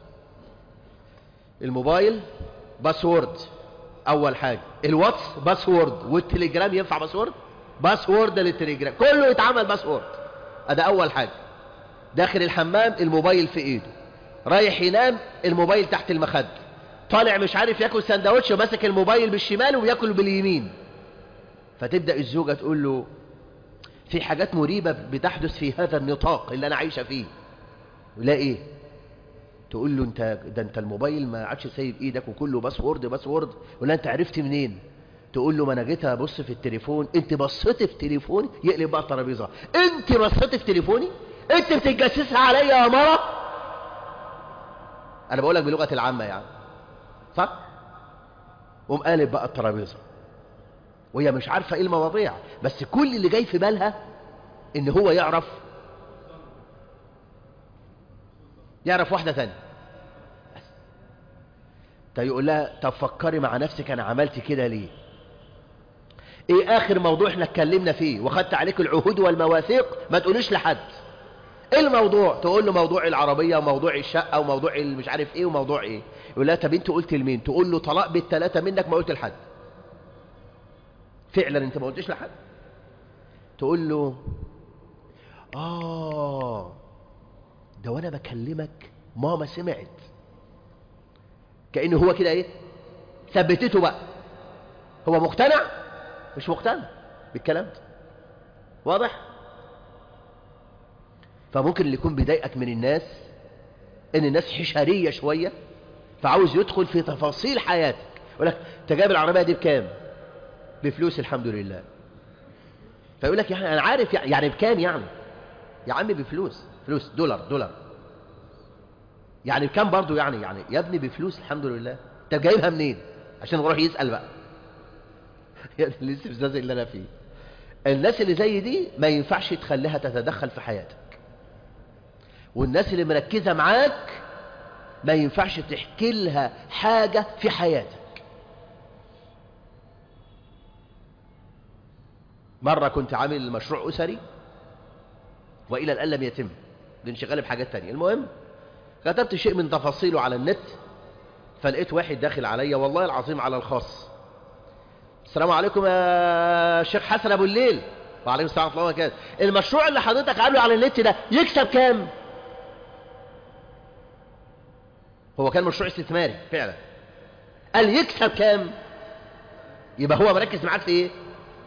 الموبايل باسورد اول حاجة الواتس باسورد والتليجرام ينفع باسورد باسورد للتليجرام كله يتعمل باسورد ادي اول حاجة داخل الحمام الموبايل في ايده رايح ينام الموبايل تحت المخد طالع مش عارف ياكل سندوتش وماسك الموبايل بالشمال وياكل باليمين فتبدأ الزوجة تقول له في حاجات مريبة بتحدث في هذا النطاق اللي انا عايشة فيه لا ايه تقول له انت ده انت الموبايل ما عادش سايب ايدك وكله باسورد باسورد ولا انت عرفت منين تقول له ما انا جيت ابص في التليفون انت بصيت في تليفوني يقلب بقى الترابيزه انت بصيت في تليفوني انت بتتجسسها عليا يا مره انا بقول لك بلغه العامه يعني صح قوم قالب بقى الترابيزه وهي مش عارفه ايه المواضيع بس كل اللي جاي في بالها ان هو يعرف يعرف واحدة ثانية بس يقول لها طب فكري مع نفسك أنا عملت كده ليه ايه اخر موضوع احنا اتكلمنا فيه وخدت عليك العهود والمواثيق ما تقوليش لحد ايه الموضوع تقول له موضوع العربية وموضوع الشقة وموضوع مش عارف ايه وموضوع ايه يقول لها طب انت قلت لمين تقول له طلاق بالثلاثة منك ما قلت لحد فعلا انت ما قلتش لحد تقول له اه ده وانا بكلمك ماما سمعت كأنه هو كده ايه ثبتته بقى هو مقتنع مش مقتنع بالكلام ده واضح فممكن اللي يكون بيضايقك من الناس ان الناس حشرية شوية فعاوز يدخل في تفاصيل حياتك يقول لك انت جايب العربية دي بكام بفلوس الحمد لله فيقول لك يعني انا عارف يعني بكام يعني يا عم بفلوس فلوس دولار دولار يعني بكام برضو يعني يعني يا ابني بفلوس الحمد لله انت جايبها منين عشان يروح يسأل بقى يعني الاستفزاز اللي انا فيه الناس اللي زي دي ما ينفعش تخليها تتدخل في حياتك والناس اللي مركزة معاك ما ينفعش تحكي لها حاجة في حياتك مرة كنت عامل مشروع أسري وإلى الآن لم يتم لانشغالي بحاجات تانية المهم كتبت شيء من تفاصيله على النت فلقيت واحد داخل عليا والله العظيم على الخاص السلام عليكم يا شيخ حسن ابو الليل وعليكم السلام ورحمه الله وبركاته المشروع اللي حضرتك عامله على النت ده يكسب كام هو كان مشروع استثماري فعلا قال يكسب كام يبقى هو مركز معاك في ايه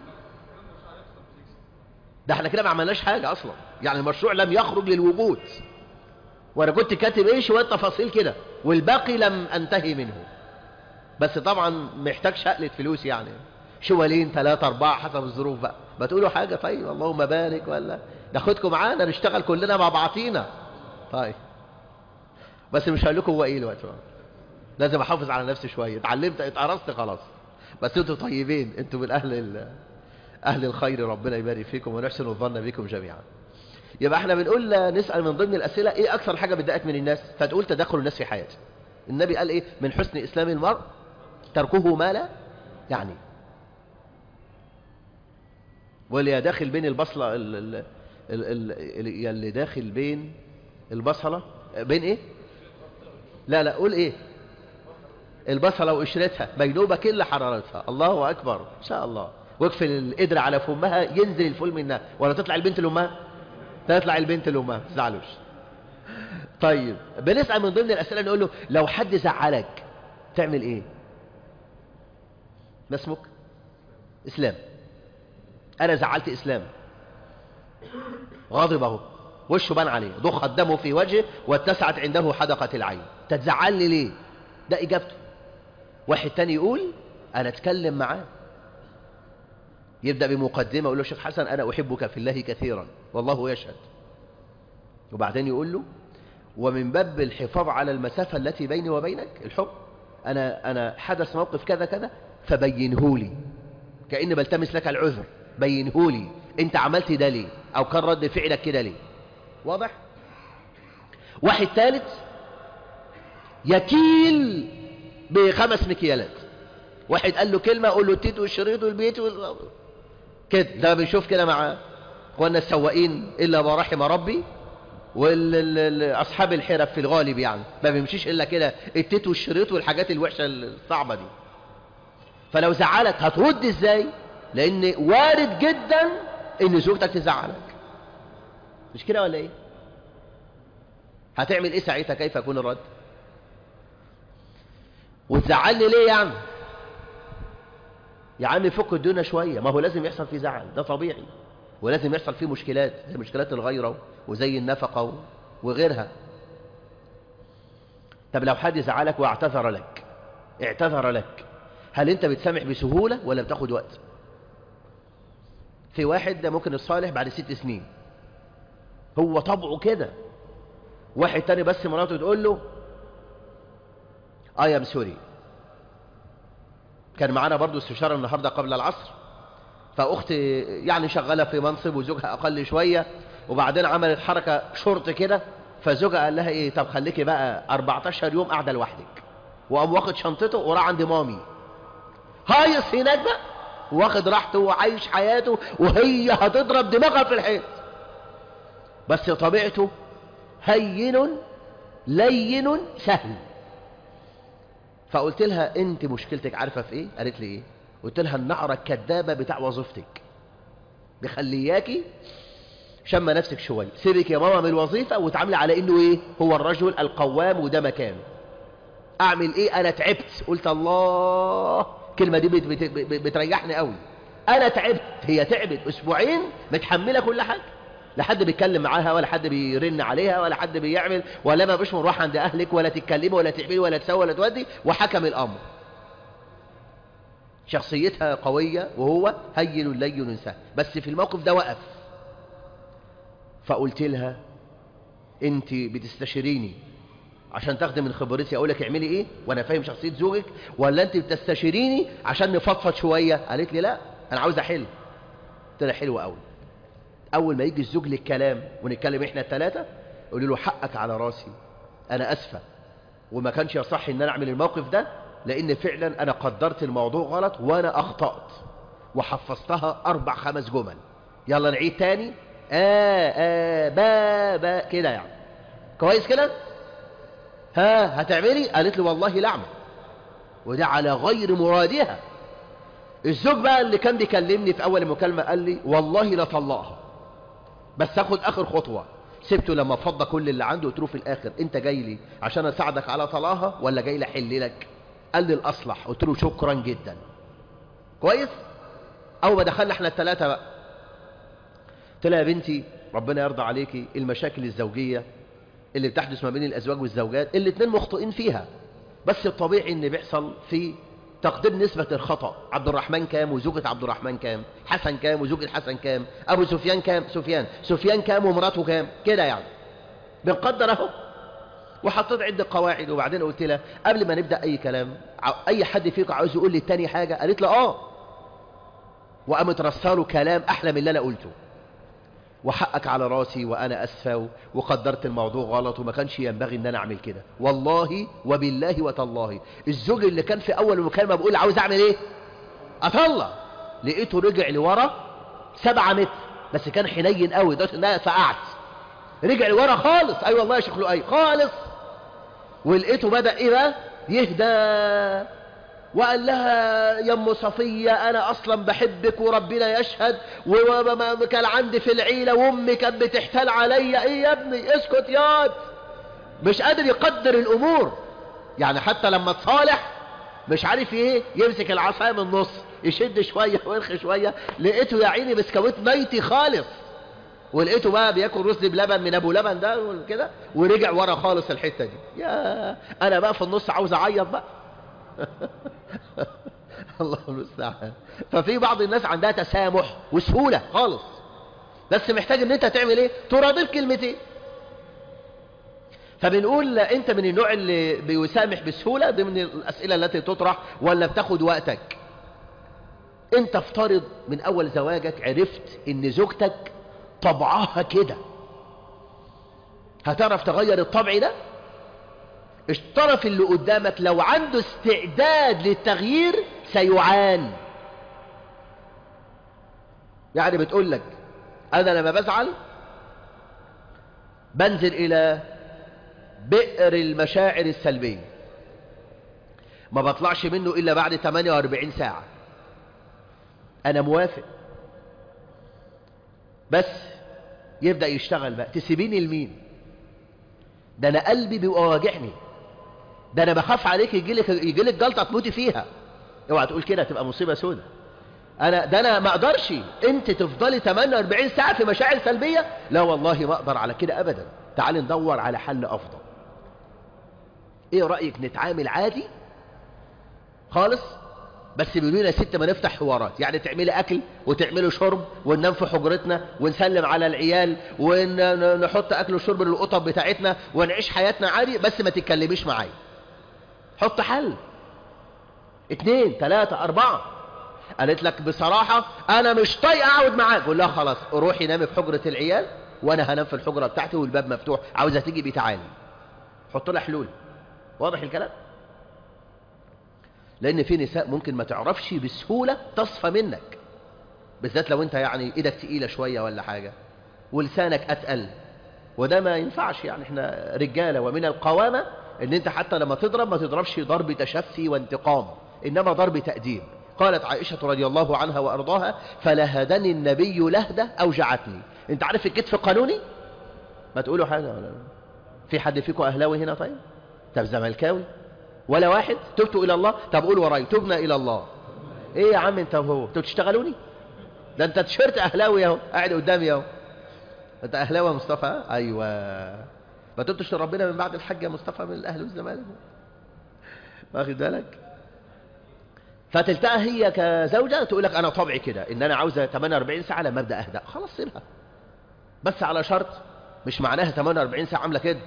ده احنا كده ما عملناش حاجه اصلا يعني المشروع لم يخرج للوجود وانا كنت كاتب ايه شويه تفاصيل كده والباقي لم انتهي منه بس طبعا محتاج شقلة فلوس يعني شوالين ثلاثة أربعة حسب الظروف بقى ما تقولوا حاجة طيب اللهم بارك ولا ناخدكم معانا نشتغل كلنا مع بعضينا طيب بس مش هقول لكم هو ايه الوقت لازم احافظ على نفسي شوية اتعلمت اتقرصت خلاص بس انتوا طيبين انتوا من اهل ال... اهل الخير ربنا يبارك فيكم ونحسن الظن بكم جميعا يبقى احنا بنقول نسأل من ضمن الأسئلة ايه أكثر حاجة بتضايقك من الناس فتقول تدخل الناس في حياتي النبي قال ايه من حسن إسلام المرء تركه ما لا يعني واللي داخل بين البصلة ال ال ال ال اللي داخل بين البصلة بين ايه لا لا قول ايه البصلة وقشرتها بينوبة كل حرارتها الله أكبر إن شاء الله واقفل القدرة على فمها ينزل الفول منها ولا تطلع البنت لأمها تطلع البنت لأمها ما تزعلوش طيب بنسأل من ضمن الأسئلة نقول له لو حد زعلك تعمل ايه ما اسمك اسلام انا زعلت اسلام غاضب اهو وشه بان عليه ضخ الدم في وجهه واتسعت عنده حدقة العين تتزعلني ليه ده اجابته واحد تاني يقول انا اتكلم معاه يبدأ بمقدمة يقول له شيخ حسن انا احبك في الله كثيرا والله يشهد وبعدين يقول له ومن باب الحفاظ على المسافة التي بيني وبينك الحب أنا, أنا حدث موقف كذا كذا فبينه لي كأني بلتمس لك العذر بينه لي انت عملت ده ليه او كان رد فعلك كده ليه واضح واحد ثالث يكيل بخمس مكيالات واحد قال له كلمة قول له التيت والشريط والبيت وال... كده ده بنشوف كده مع اخواننا السواقين الا ما رحم ربي واصحاب الحرف في الغالب يعني ما بيمشيش الا كده التيت والشريط والحاجات الوحشه الصعبه دي فلو زعلك هترد ازاي لان وارد جدا ان زوجتك تزعلك مش كده ولا ايه هتعمل ايه ساعتها كيف يكون الرد وتزعلني ليه يعني يا عم فك الدنيا شويه ما هو لازم يحصل فيه زعل ده طبيعي ولازم يحصل فيه مشكلات زي مشكلات الغيرة وزي النفقة وغيرها طب لو حد زعلك واعتذر لك اعتذر لك هل انت بتسامح بسهولة ولا بتاخد وقت في واحد ده ممكن الصالح بعد ست سنين هو طبعه كده واحد تاني بس مراته تقول له I am sorry كان معانا برضو استشارة النهاردة قبل العصر فأختي يعني شغالة في منصب وزوجها أقل شوية وبعدين عملت حركة شرط كده فزوجها قال لها إيه طب خليكي بقى 14 يوم قاعدة لوحدك وقام واخد شنطته وراح عند مامي هايص هناك بقى واخد راحته وعايش حياته وهي هتضرب دماغها في الحيط بس طبيعته هين لين سهل فقلت لها انت مشكلتك عارفة في ايه قالت لي ايه قلت لها النعرة الكذابة بتاع وظيفتك بخلياكي شم نفسك شوية سيبك يا ماما من الوظيفة وتعاملي على انه ايه هو الرجل القوام وده مكانه اعمل ايه انا تعبت قلت الله الكلمة دي بت بت بت بتريحني قوي انا تعبت هي تعبت اسبوعين متحملة كل حاجة لا حد بيتكلم معاها ولا حد بيرن عليها ولا حد بيعمل ولا ما بيش مروح عند اهلك ولا تتكلمي ولا تعملي ولا تسوي ولا تودي وحكم الامر شخصيتها قوية وهو هين لين سهل بس في الموقف ده وقف فقلت لها انت بتستشيريني عشان تاخدي من خبرتي اقول لك اعملي ايه وانا فاهم شخصيه زوجك ولا انت بتستشيريني عشان نفضفض شويه قالت لي لا انا عاوز احل قلت لها حلو قوي اول ما يجي الزوج للكلام ونتكلم احنا الثلاثه قولي له حقك على راسي انا اسفه وما كانش يصح ان انا اعمل الموقف ده لان فعلا انا قدرت الموضوع غلط وانا اخطات وحفظتها اربع خمس جمل يلا نعيد تاني آه آه با با كده يعني كويس كده ها هتعملي قالت لي والله لا اعمل وده على غير مرادها الزوج بقى اللي كان بيكلمني في اول المكالمه قال لي والله لا طلقها بس اخد اخر خطوه سبته لما فضى كل اللي عنده قلت له في الاخر انت جاي لي عشان اساعدك على طلاقها ولا جاي لي احل لك قال لي الاصلح قلت له شكرا جدا كويس اول ما دخلنا احنا الثلاثه بقى قلت لها يا بنتي ربنا يرضى عليكي المشاكل الزوجيه اللي بتحدث ما بين الازواج والزوجات الاثنين مخطئين فيها بس الطبيعي ان بيحصل في تقدير نسبة الخطأ عبد الرحمن كام وزوجة عبد الرحمن كام حسن كام وزوجة حسن كام أبو سفيان كام سفيان سفيان كام ومراته كام كده يعني بنقدر اهو وحطيت عدة قواعد وبعدين قلت لها قبل ما نبدأ أي كلام أي حد فيكم عاوز يقول لي التاني حاجة قالت له آه وقامت رساله كلام أحلى من اللي أنا قلته وحقك على راسي وأنا أسفة وقدرت الموضوع غلط وما كانش ينبغي أن أنا أعمل كده والله وبالله وتالله الزوج اللي كان في أول المكالمة بيقول عاوز أعمل إيه أطلع لقيته رجع لورا سبعة متر بس كان حنين قوي ده إن أنا سقعت رجع لورا خالص أي أيوة والله يا شيخ لؤي خالص ولقيته بدأ إيه بقى يهدى وقال لها يا ام صفية انا اصلا بحبك وربنا يشهد وكان عندي في العيلة وامي كانت بتحتال عليا ايه يا ابني اسكت ياض مش قادر يقدر الامور يعني حتى لما تصالح مش عارف ايه يمسك العصاية من النص يشد شوية ويرخي شوية لقيته يا عيني بسكويت نايتي خالص ولقيته بقى بياكل رز بلبن من ابو لبن ده وكده ورجع ورا خالص الحتة دي يا انا بقى في النص عاوز اعيط بقى الله المستعان ففي بعض الناس عندها تسامح وسهولة خالص بس محتاج ان انت تعمل ايه تراضي كلمتين فبنقول انت من النوع اللي بيسامح بسهولة دي من الاسئلة التي تطرح ولا بتاخد وقتك انت افترض من اول زواجك عرفت ان زوجتك طبعها كده هتعرف تغير الطبع ده الطرف اللي قدامك لو عنده استعداد للتغيير سيعان يعني بتقول لك انا لما بزعل بنزل الى بئر المشاعر السلبية ما بطلعش منه الا بعد 48 ساعة انا موافق بس يبدأ يشتغل بقى تسيبيني لمين ده انا قلبي بيبقى واجعني ده انا بخاف عليك يجيلك يجيلك جلطه تموتي فيها اوعى تقول كده تبقى مصيبه سودة انا ده انا ما اقدرش انت تفضلي 48 ساعه في مشاعر سلبيه لا والله ما اقدر على كده ابدا تعالي ندور على حل افضل ايه رايك نتعامل عادي خالص بس بيقولوا يا ست ما نفتح حوارات يعني تعملي اكل وتعملي شرب وننام في حجرتنا ونسلم على العيال ونحط اكل وشرب للقطط بتاعتنا ونعيش حياتنا عادي بس ما تتكلميش معايا حط حل اتنين تلاتة اربعة قالت لك بصراحة انا مش طايقة اقعد معاك قول لها خلاص روحي نامي في حجرة العيال وانا هنام في الحجرة بتاعتي والباب مفتوح عاوزة تيجي بتعالي حط لها حلول واضح الكلام لان في نساء ممكن ما تعرفش بسهولة تصفى منك بالذات لو انت يعني ايدك تقيلة شوية ولا حاجة ولسانك اتقل وده ما ينفعش يعني احنا رجالة ومن القوامة ان انت حتى لما تضرب ما تضربش ضرب تشفي وانتقام انما ضرب تأديب قالت عائشة رضي الله عنها وارضاها فلهدني النبي لهدة اوجعتني انت عارف الكتف قانوني ما تقولوا حاجة ولا في حد فيكم اهلاوي هنا طيب طب زملكاوي ولا واحد تبتوا الى الله طب قول وراي تبنا الى الله ايه يا عم انت وهو انتوا بتشتغلوني ده انت تيشيرت اهلاوي اهو قاعد قدامي اهو انت اهلاوي يا مصطفى ايوه ما تبتش ربنا من بعد الحج يا مصطفى من الاهل والزمالك واخد بالك فتلتقى هي كزوجة تقول لك انا طبعي كده ان انا عاوزة 48 ساعة لما ابدا اهدأ خلاص سيبها بس على شرط مش معناها 48 ساعة عاملة كده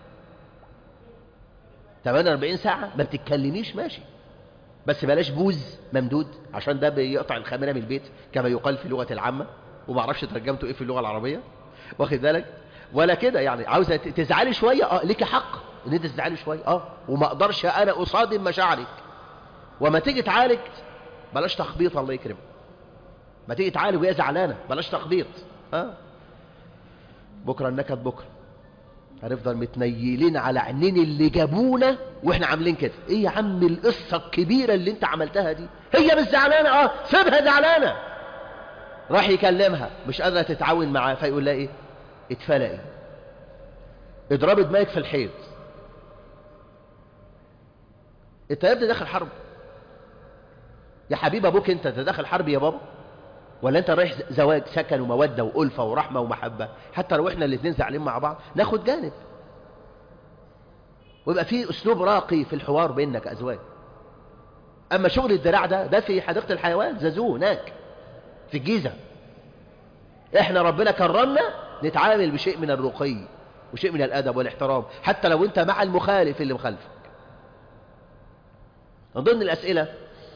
48 ساعة ما بتتكلميش ماشي بس بلاش بوز ممدود عشان ده بيقطع الخامنة من البيت كما يقال في اللغة العامة وما اعرفش ترجمته ايه في اللغة العربية واخد بالك ولا كده يعني عاوزة تزعلي شوية اه ليكي حق ان انت تزعلي شوية اه وما اقدرش انا اصادم مشاعرك وما تيجي تعالج بلاش تخبيط الله يكرمك ما تيجي تعالج وهي زعلانة بلاش تخبيط اه بكرة النكد بكرة هنفضل متنيلين على عينين اللي جابونا واحنا عاملين كده ايه يا عم القصة الكبيرة اللي انت عملتها دي هي مش زعلانة اه سيبها زعلانة راح يكلمها مش قادرة تتعاون معاه فيقول لها ايه اتفلقي اضربي دماغك في الحيط انت يا ابني داخل حرب يا حبيب ابوك انت انت داخل حرب يا بابا ولا انت رايح زواج سكن ومودة وألفة ورحمة ومحبة حتى لو احنا الاثنين زعلين مع بعض ناخد جانب ويبقى في اسلوب راقي في الحوار بينك ازواج اما شغل الدراع ده ده في حديقة الحيوان زازوه هناك في الجيزة احنا ربنا كرمنا نتعامل بشيء من الرقي وشيء من الادب والاحترام حتى لو انت مع المخالف اللي مخالفك من ضمن الاسئله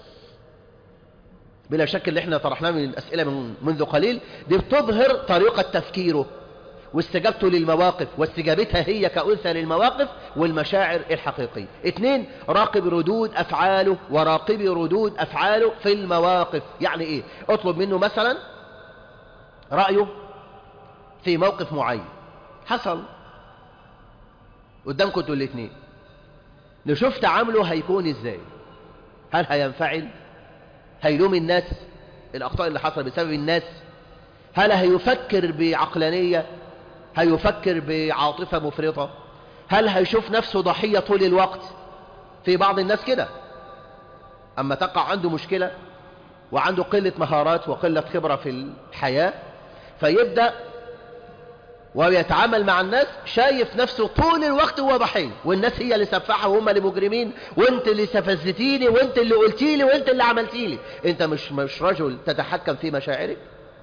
بلا شك اللي احنا طرحناه من الأسئلة من منذ قليل دي بتظهر طريقة تفكيره واستجابته للمواقف واستجابتها هي كأنثى للمواقف والمشاعر الحقيقية اثنين راقب ردود أفعاله وراقب ردود أفعاله في المواقف يعني ايه اطلب منه مثلا رأيه في موقف معين حصل قدامكم انتوا الاثنين نشوف تعامله هيكون ازاي هل هينفعل هيلوم الناس الأخطاء اللي حصل بسبب الناس هل هيفكر بعقلانية هيفكر بعاطفة مفرطة هل هيشوف نفسه ضحية طول الوقت في بعض الناس كده أما تقع عنده مشكلة وعنده قلة مهارات وقلة خبرة في الحياة فيبدأ ويتعامل مع الناس شايف نفسه طول الوقت هو ضحية والناس هي اللي سفاحة وهم اللي مجرمين وانت اللي استفزتيني وانت اللي قلتيلي وانت اللي عملتيلي انت مش مش رجل تتحكم في مشاعرك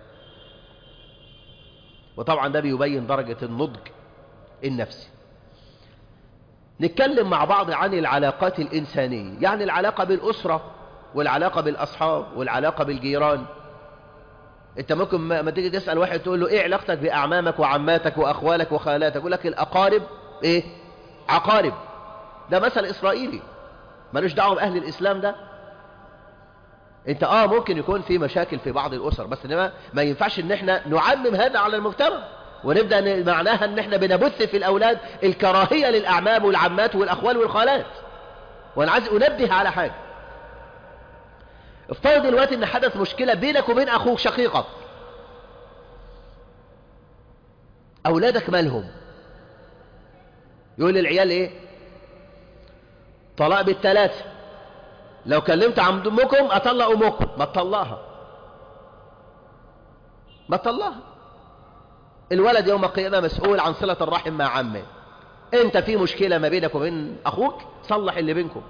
وطبعا ده بيبين درجة النضج النفسي نتكلم مع بعض عن العلاقات الإنسانية يعني العلاقة بالأسرة والعلاقة بالأصحاب والعلاقة بالجيران انت ممكن ما تيجي تسأل واحد تقول له ايه علاقتك بأعمامك وعماتك وأخوالك وخالاتك يقول لك الأقارب ايه عقارب ده مثل إسرائيلي ملوش دعوه بأهل الإسلام ده انت اه ممكن يكون في مشاكل في بعض الأسر بس انما ما ينفعش ان احنا نعمم هذا على المجتمع ونبدأ معناها ان احنا بنبث في الأولاد الكراهية للأعمام والعمات والأخوال والخالات وانا عايز أنبه على حاجة افترض دلوقتي ان حدث مشكلة بينك وبين اخوك شقيقك اولادك مالهم يقول للعيال ايه طلاق بالثلاثة لو كلمت عن امكم اطلق امكم ما تطلقها ما تطلقها الولد يوم القيامة مسؤول عن صلة الرحم مع عمه انت في مشكلة ما بينك وبين اخوك صلح اللي بينكم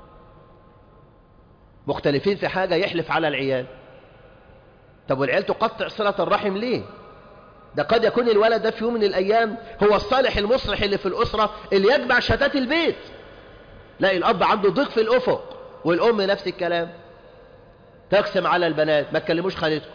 مختلفين في حاجة يحلف على العيال طب والعيال تقطع صلة الرحم ليه ده قد يكون الولد ده في يوم من الأيام هو الصالح المصلح اللي في الأسرة اللي يجمع شتات البيت لا الأب عنده ضيق في الأفق والأم نفس الكلام تقسم على البنات ما تكلموش خالتكم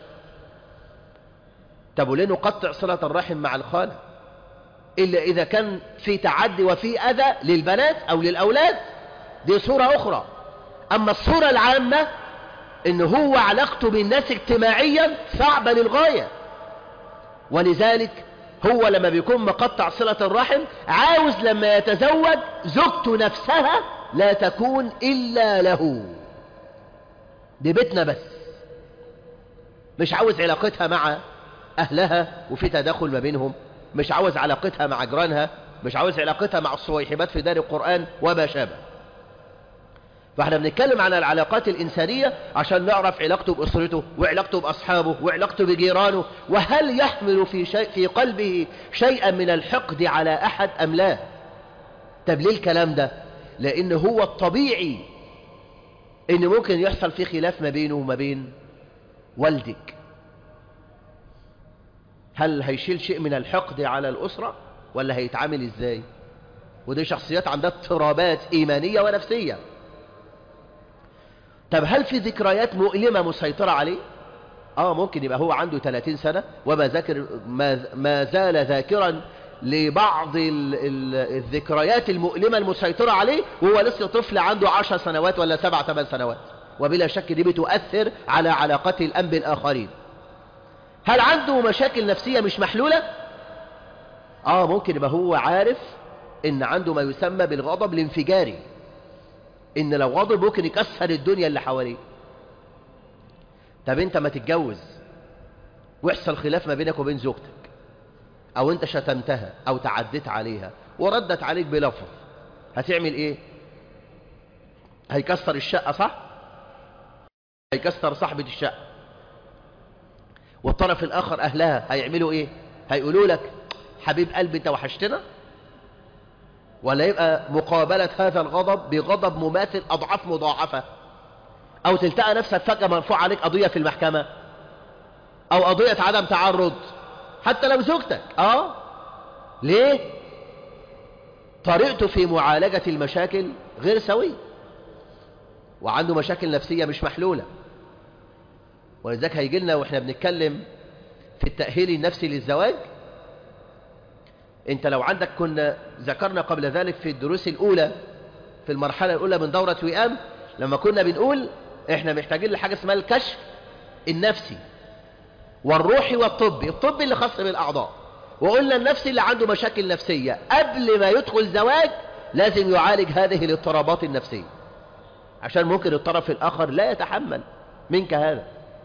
طب وليه نقطع صلة الرحم مع الخالة إلا إذا كان في تعدي وفي أذى للبنات أو للأولاد دي صورة أخرى أما الصورة العامة إن هو علاقته بالناس اجتماعيا صعبة للغاية ولذلك هو لما بيكون مقطع صلة الرحم عاوز لما يتزوج زوجته نفسها لا تكون إلا له دي بيتنا بس مش عاوز علاقتها مع أهلها وفي تداخل ما بينهم مش عاوز علاقتها مع جيرانها مش عاوز علاقتها مع الصويحبات في دار القرآن وما شابه فاحنا بنتكلم عن العلاقات الإنسانية عشان نعرف علاقته بأسرته وعلاقته بأصحابه وعلاقته بجيرانه وهل يحمل في, شيء في قلبه شيئا من الحقد على أحد أم لا طب ليه الكلام ده لأن هو الطبيعي إن ممكن يحصل في خلاف ما بينه وما بين والدك هل هيشيل شيء من الحقد على الأسرة ولا هيتعامل إزاي ودي شخصيات عندها اضطرابات إيمانية ونفسية طب هل في ذكريات مؤلمة مسيطرة عليه آه ممكن يبقى هو عنده 30 سنة وما ذاكر ما, ما زال ذاكرا لبعض ال ال الذكريات المؤلمة المسيطرة عليه وهو لسه طفل عنده 10 سنوات ولا 7 8 سنوات وبلا شك دي بتؤثر على علاقته الأم بالآخرين هل عنده مشاكل نفسية مش محلولة آه ممكن يبقى هو عارف إن عنده ما يسمى بالغضب الانفجاري إن لو غضب ممكن يكسر الدنيا اللي حواليه طب أنت ما تتجوز ويحصل خلاف ما بينك وبين زوجتك أو أنت شتمتها أو تعديت عليها وردت عليك بلفظ هتعمل إيه هيكسر الشقة صح هيكسر صاحبة الشقة والطرف الآخر أهلها هيعملوا إيه هيقولوا لك حبيب قلبي أنت وحشتنا ولا يبقى مقابلة هذا الغضب بغضب مماثل أضعاف مضاعفة أو تلتقى نفسك فجأة مرفوع عليك قضية في المحكمة أو قضية عدم تعرض حتى لو زوجتك آه ليه طريقته في معالجة المشاكل غير سوية وعنده مشاكل نفسية مش محلولة ولذلك هيجي لنا واحنا بنتكلم في التأهيل النفسي للزواج انت لو عندك كنا ذكرنا قبل ذلك في الدروس الأولى في المرحلة الأولى من دورة وئام لما كنا بنقول احنا محتاجين لحاجة اسمها الكشف النفسي والروحي والطبي الطبي اللي خاص بالأعضاء وقلنا النفسي اللي عنده مشاكل نفسية قبل ما يدخل زواج لازم يعالج هذه الاضطرابات النفسية عشان ممكن الطرف الآخر لا يتحمل منك هذا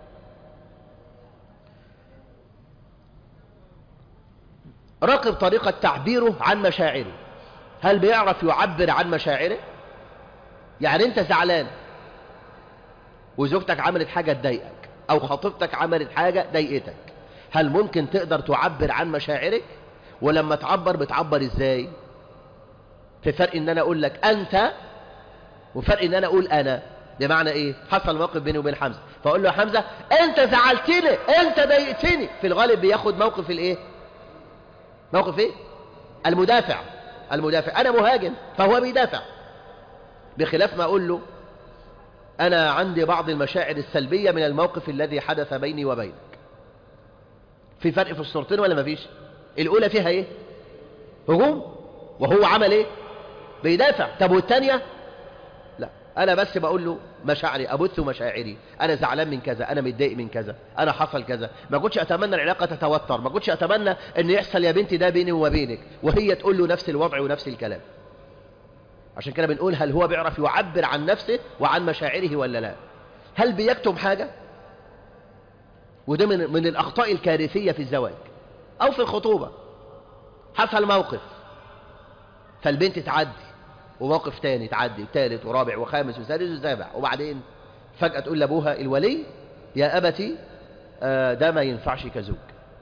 راقب طريقة تعبيره عن مشاعره هل بيعرف يعبر عن مشاعره يعني انت زعلان وزوجتك عملت حاجة تضايقك او خطيبتك عملت حاجة ضايقتك هل ممكن تقدر تعبر عن مشاعرك ولما تعبر بتعبر ازاي في فرق ان انا اقول لك انت وفرق ان انا اقول انا بمعنى ايه حصل موقف بيني وبين حمزة فاقول له يا حمزة انت زعلتني انت ضايقتني في الغالب بياخد موقف الايه موقف ايه المدافع المدافع انا مهاجم فهو بيدافع بخلاف ما اقول له انا عندي بعض المشاعر السلبية من الموقف الذي حدث بيني وبينك في فرق في الصورتين ولا مفيش الاولى فيها ايه هجوم وهو عمل ايه بيدافع طب والتانية لا انا بس بقول له مشاعري ابث مشاعري انا زعلان من كذا انا متضايق من كذا انا حصل كذا ما كنتش اتمنى العلاقه تتوتر ما كنتش اتمنى ان يحصل يا بنتي ده بيني وما بينك وهي تقول له نفس الوضع ونفس الكلام عشان كده بنقول هل هو بيعرف يعبر عن نفسه وعن مشاعره ولا لا هل بيكتم حاجه وده من من الاخطاء الكارثيه في الزواج او في الخطوبه حصل موقف فالبنت تعدي وموقف تاني تعدي وثالث ورابع وخامس وسادس وسابع وبعدين فجأة تقول لأبوها الولي يا أبتي آه ده ما ينفعش كزوج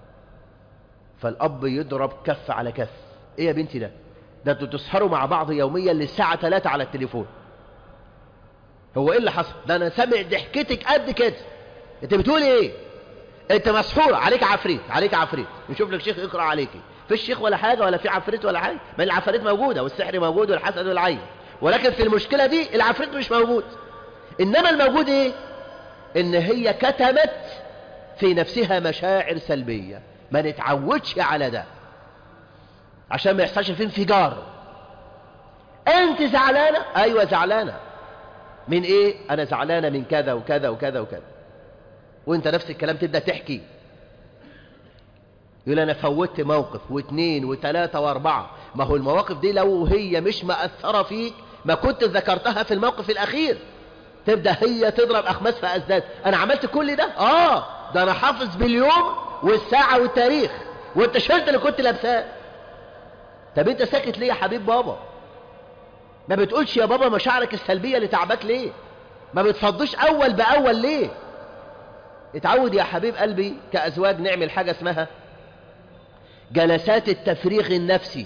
فالأب يضرب كف على كف إيه يا بنتي ده ده انتوا تسهروا مع بعض يوميا للساعة 3 على التليفون هو إيه اللي حصل ده أنا سامع ضحكتك قد كده أنت بتقول إيه أنت مسحورة عليك عفريت عليك عفريت نشوف لك شيخ يقرأ عليكي في الشيخ ولا حاجة ولا في عفريت ولا حاجة ما العفريت موجودة والسحر موجود والحسد والعين ولكن في المشكلة دي العفريت مش موجود إنما الموجود إيه إن هي كتمت في نفسها مشاعر سلبية ما نتعودش على ده عشان ما يحصلش في انفجار أنت زعلانة أيوة زعلانة من ايه انا زعلانة من كذا وكذا وكذا وكذا وانت نفس الكلام تبدأ تحكي يقول انا فوتت موقف واثنين وثلاثة واربعة ما هو المواقف دي لو هي مش مأثرة فيك ما كنت ذكرتها في الموقف الاخير تبدأ هي تضرب اخماس في ازداد انا عملت كل ده اه ده انا حافظ باليوم والساعة والتاريخ والتيشيرت اللي كنت لابساه طب انت ساكت ليه يا حبيب بابا ما بتقولش يا بابا مشاعرك السلبية اللي تعباك ليه ما بتفضش اول باول ليه اتعود يا حبيب قلبي كأزواج نعمل حاجة اسمها جلسات التفريغ النفسي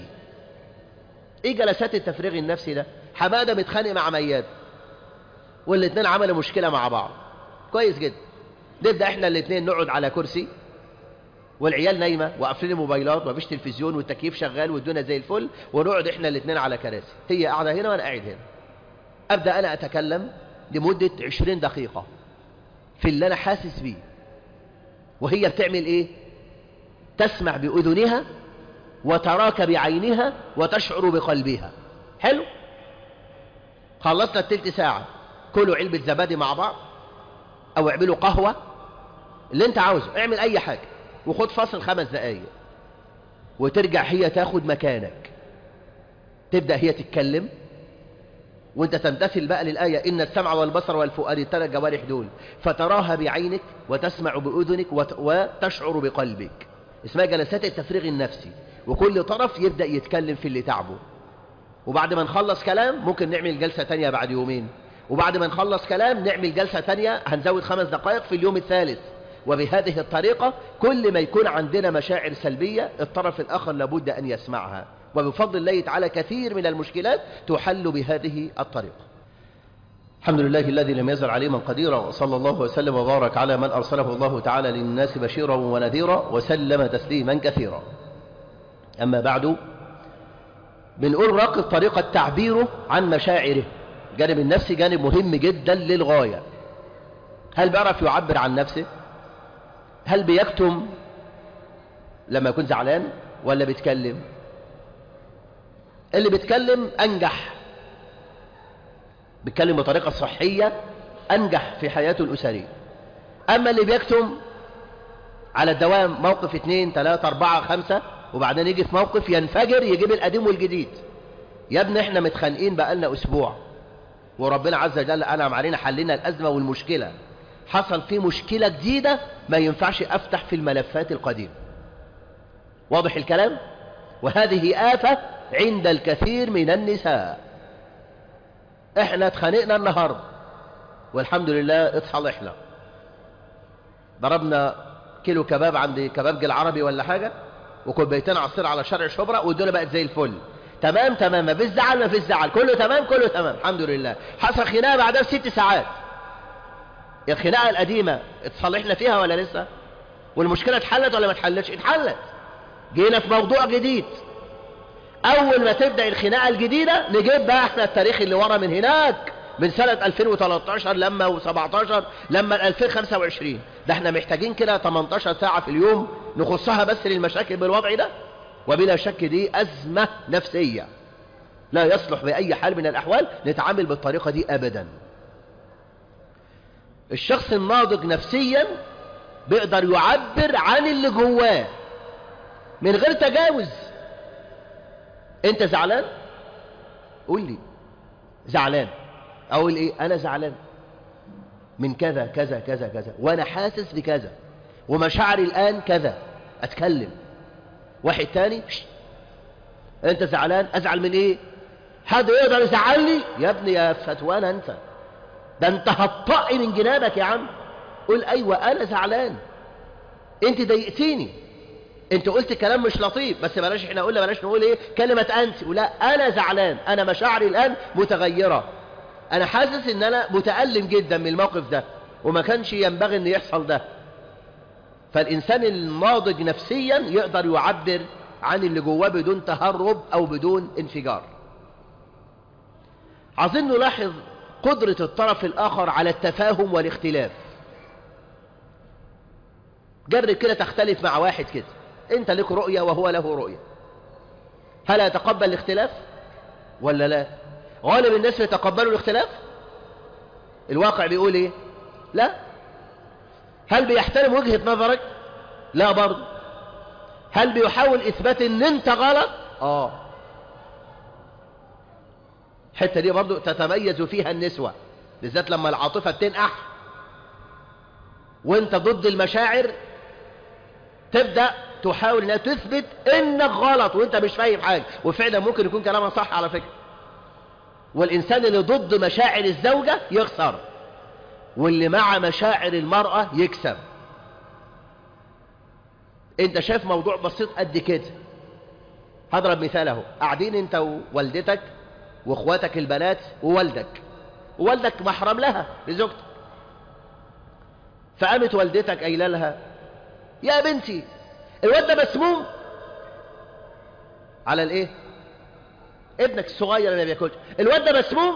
ايه جلسات التفريغ النفسي ده حمادة متخانق مع مياد والاتنين عملوا مشكلة مع بعض كويس جدا نبدأ احنا الاتنين نقعد على كرسي والعيال نايمة وقافلين الموبايلات ومفيش تلفزيون والتكييف شغال والدنيا زي الفل ونقعد احنا الاتنين على كراسي هي قاعدة هنا وانا قاعد هنا ابدأ انا اتكلم لمدة عشرين دقيقة في اللي انا حاسس بيه وهي بتعمل ايه تسمع بأذنها وتراك بعينها وتشعر بقلبها حلو خلصنا التلت ساعة كلوا علبة زبادي مع بعض او اعملوا قهوة اللي انت عاوزه اعمل اي حاجة وخد فاصل خمس دقايق وترجع هي تاخد مكانك تبدأ هي تتكلم وانت تمتثل بقى للآية إن السمع والبصر والفؤاد الثلاث جوارح دول فتراها بعينك وتسمع بأذنك وت... وتشعر بقلبك اسمها جلسات التفريغ النفسي وكل طرف يبدأ يتكلم في اللي تعبه وبعد ما نخلص كلام ممكن نعمل جلسة تانية بعد يومين وبعد ما نخلص كلام نعمل جلسة تانية هنزود خمس دقائق في اليوم الثالث وبهذه الطريقة كل ما يكون عندنا مشاعر سلبية الطرف الآخر لابد أن يسمعها وبفضل الله تعالى كثير من المشكلات تحل بهذه الطريقة الحمد لله الذي لم يزل عليما قديرا وصلى الله وسلم وبارك على من أرسله الله تعالى للناس بشيرا ونذيرا وسلم تسليما كثيرا أما بعد بنقول راقب طريقة تعبيره عن مشاعره جانب النفسي جانب مهم جدا للغاية هل بيعرف يعبر عن نفسه هل بيكتم لما يكون زعلان ولا بيتكلم اللي بيتكلم أنجح بيتكلم بطريقة صحية أنجح في حياته الأسرية أما اللي بيكتم على الدوام موقف اتنين تلاتة أربعة خمسة وبعدين يجي في موقف ينفجر يجيب القديم والجديد يا ابني احنا متخانقين بقالنا أسبوع وربنا عز وجل أنعم علينا حلنا الأزمة والمشكلة حصل في مشكلة جديدة ما ينفعش أفتح في الملفات القديمة واضح الكلام وهذه آفة عند الكثير من النساء احنا اتخانقنا النهاردة والحمد لله اتصالحنا ضربنا كيلو كباب عند كبابج العربي ولا حاجة وكوبايتين عصير على شارع شبرا والدنيا بقت زي الفل تمام تمام ما فيش زعل ما فيش زعل كله تمام كله تمام الحمد لله حصل خناقه بعدها بست ساعات الخناقه القديمه اتصالحنا فيها ولا لسه والمشكله اتحلت ولا ما اتحلتش اتحلت جينا في موضوع جديد اول ما تبدا الخناقه الجديده نجيب بقى احنا التاريخ اللي ورا من هناك من سنة 2013 لما و17 لما 2025 ده احنا محتاجين كده 18 ساعة في اليوم نخصها بس للمشاكل بالوضع ده وبلا شك دي أزمة نفسية لا يصلح بأي حال من الأحوال نتعامل بالطريقة دي أبدا الشخص الناضج نفسيا بيقدر يعبر عن اللي جواه من غير تجاوز انت زعلان قول لي زعلان اقول ايه انا زعلان من كذا كذا كذا كذا وانا حاسس بكذا ومشاعري الان كذا اتكلم واحد تاني شش. انت زعلان ازعل من ايه حد يقدر يزعلني يا ابني يا فتوانا انت ده انت هتطقي من جنابك يا عم قول ايوه انا زعلان انت ضايقتيني انت قلت كلام مش لطيف بس بلاش احنا قلنا بلاش نقول ايه كلمة انت ولا انا زعلان انا مشاعري الان متغيرة انا حاسس ان انا متألم جدا من الموقف ده وما كانش ينبغي ان يحصل ده فالانسان الناضج نفسيا يقدر يعبر عن اللي جواه بدون تهرب او بدون انفجار عايزين نلاحظ قدرة الطرف الاخر على التفاهم والاختلاف جرب كده تختلف مع واحد كده انت لك رؤية وهو له رؤية هل يتقبل الاختلاف ولا لا غالب الناس يتقبلوا الاختلاف الواقع بيقول ايه لا هل بيحترم وجهة نظرك لا برضه هل بيحاول اثبات ان انت غلط اه الحته دي برضه تتميز فيها النسوة بالذات لما العاطفة بتنقح وانت ضد المشاعر تبدأ تحاول انها تثبت انك غلط وانت مش فاهم حاجة وفعلا ممكن يكون كلامها صح على فكرة والانسان اللي ضد مشاعر الزوجة يخسر واللي مع مشاعر المرأة يكسب انت شايف موضوع بسيط قد كده هضرب مثال اهو قاعدين انت ووالدتك واخواتك البنات ووالدك ووالدك محرم لها لزوجتك فقامت والدتك قايله لها يا بنتي الواد ده مسموم على الايه ابنك الصغير اللي ما بياكلش الواد ده مسموم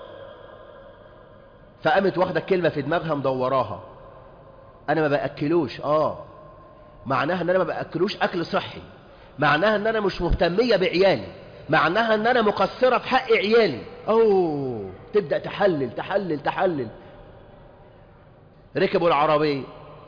فقامت واخده كلمه في دماغها مدوراها انا ما باكلوش اه معناها ان انا ما باكلوش اكل صحي معناها ان انا مش مهتميه بعيالي معناها ان انا مقصره في حق عيالي اوه تبدا تحلل تحلل تحلل ركبوا العربيه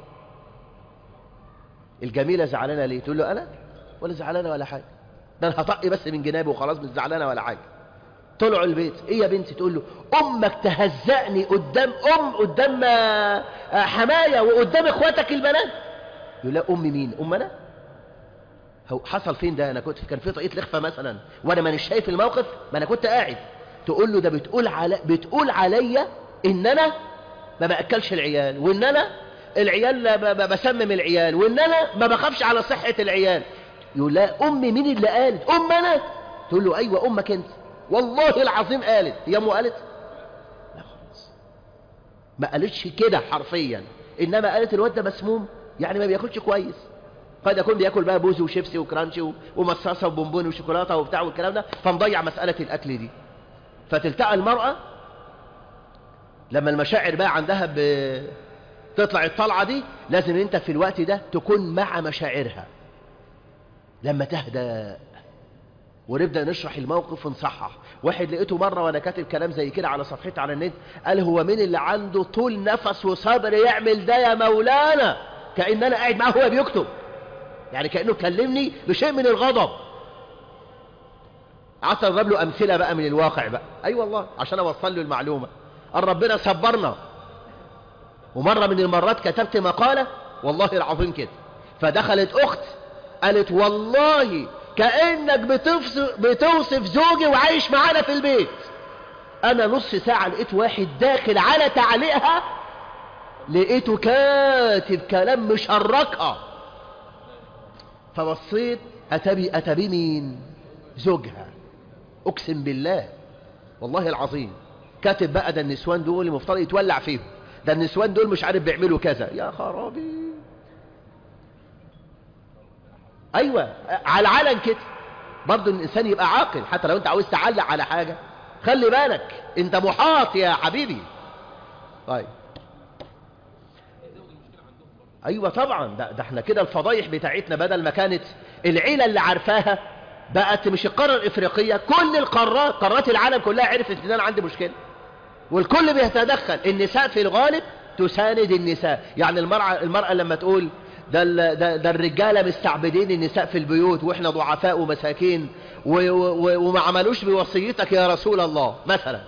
الجميله زعلانه ليه تقول له انا ولا زعلانه ولا حاجه ده انا هطقي بس من جنابي وخلاص مش زعلانه ولا حاجه طلعوا البيت ايه يا بنتي تقول له امك تهزقني قدام ام قدام حمايه وقدام اخواتك البنات يقول لا ام مين ام انا هو حصل فين ده انا كنت كان في طاقيه لخفه مثلا وانا مانيش شايف الموقف ما انا كنت قاعد تقول له ده بتقول على بتقول عليا ان انا ما باكلش العيال وان انا العيال بسمم العيال وان انا ما بخافش على صحه العيال يقول لا امي مين اللي قالت ام انا تقول له ايوه امك انت والله العظيم قالت هي امه قالت لا خلاص ما قالتش كده حرفيا انما قالت الواد ده مسموم يعني ما بياكلش كويس قد يكون بياكل بقى بوز وشيبسي وكرانشي ومصاصه وبونبوني وشوكولاته وبتاع والكلام ده فمضيع مساله الاكل دي فتلتقى المراه لما المشاعر بقى عندها ب... تطلع الطلعه دي لازم انت في الوقت ده تكون مع مشاعرها لما تهدأ ونبدأ نشرح الموقف ونصحح واحد لقيته مرة وانا كاتب كلام زي كده على صفحتي على النت قال هو مين اللي عنده طول نفس وصبر يعمل ده يا مولانا كأن انا قاعد معاه هو بيكتب يعني كأنه كلمني بشيء من الغضب قعدت اضرب له امثله بقى من الواقع بقى اي أيوة والله عشان اوصل له المعلومه قال ربنا صبرنا ومره من المرات كتبت مقاله والله العظيم كده فدخلت اخت قالت والله كأنك بتوصف, بتوصف زوجي وعايش معانا في البيت انا نص ساعة لقيت واحد داخل على تعليقها لقيته كاتب كلام مشركها فبصيت اتبي اتبي مين زوجها اقسم بالله والله العظيم كاتب بقى ده النسوان دول المفترض يتولع فيهم ده النسوان دول مش عارف بيعملوا كذا يا خرابي ايوه على العلن كده برضه الانسان يبقى عاقل حتى لو انت عاوز تعلق على حاجه خلي بالك انت محاط يا حبيبي طيب ايوه طبعا ده, ده احنا كده الفضايح بتاعتنا بدل ما كانت العيله اللي عارفاها بقت مش القاره الافريقيه كل القارات قارات العالم كلها عرفت ان انا عندي مشكله والكل بيتدخل النساء في الغالب تساند النساء يعني المرأة, المرأة لما تقول ده, ده, ده الرجالة مستعبدين النساء في البيوت واحنا ضعفاء ومساكين و و وما عملوش بوصيتك يا رسول الله مثلا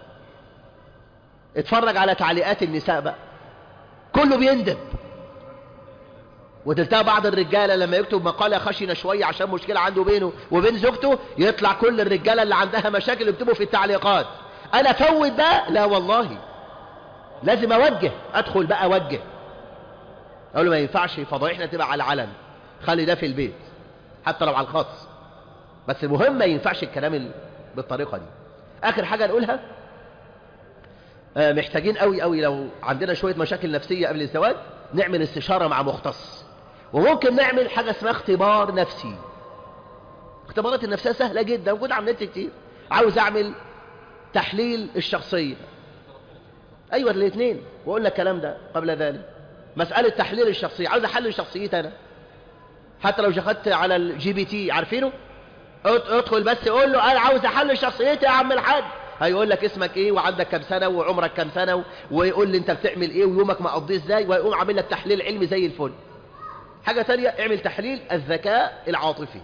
اتفرج على تعليقات النساء بقى كله بيندب وتلتقى بعض الرجالة لما يكتب مقالة خشنة شوية عشان مشكلة عنده بينه وبين زوجته يطلع كل الرجالة اللي عندها مشاكل يكتبوا في التعليقات انا فوت ده لا والله لازم اوجه ادخل بقى اوجه اقول له ما ينفعش فضايحنا تبقى على العلن خلي ده في البيت حتى لو على الخاص بس المهم ما ينفعش الكلام بالطريقة دي اخر حاجة نقولها آه محتاجين قوي قوي لو عندنا شوية مشاكل نفسية قبل الزواج نعمل استشارة مع مختص وممكن نعمل حاجة اسمها اختبار نفسي اختبارات النفسية سهلة جدا موجودة على النت كتير عاوز اعمل تحليل الشخصية ايوه الاثنين وقلنا الكلام ده قبل ذلك مسألة تحليل الشخصية عاوز احلل شخصيتي انا حتى لو شخدت على الجي بي تي عارفينه ادخل بس قول له انا عاوز احلل شخصيتي يا عم الحاج هيقول لك اسمك ايه وعندك كام سنة وعمرك كام سنة ويقول لي انت بتعمل ايه ويومك مقضيه ازاي ويقوم عامل لك تحليل علمي زي الفل حاجة تانية اعمل تحليل الذكاء العاطفي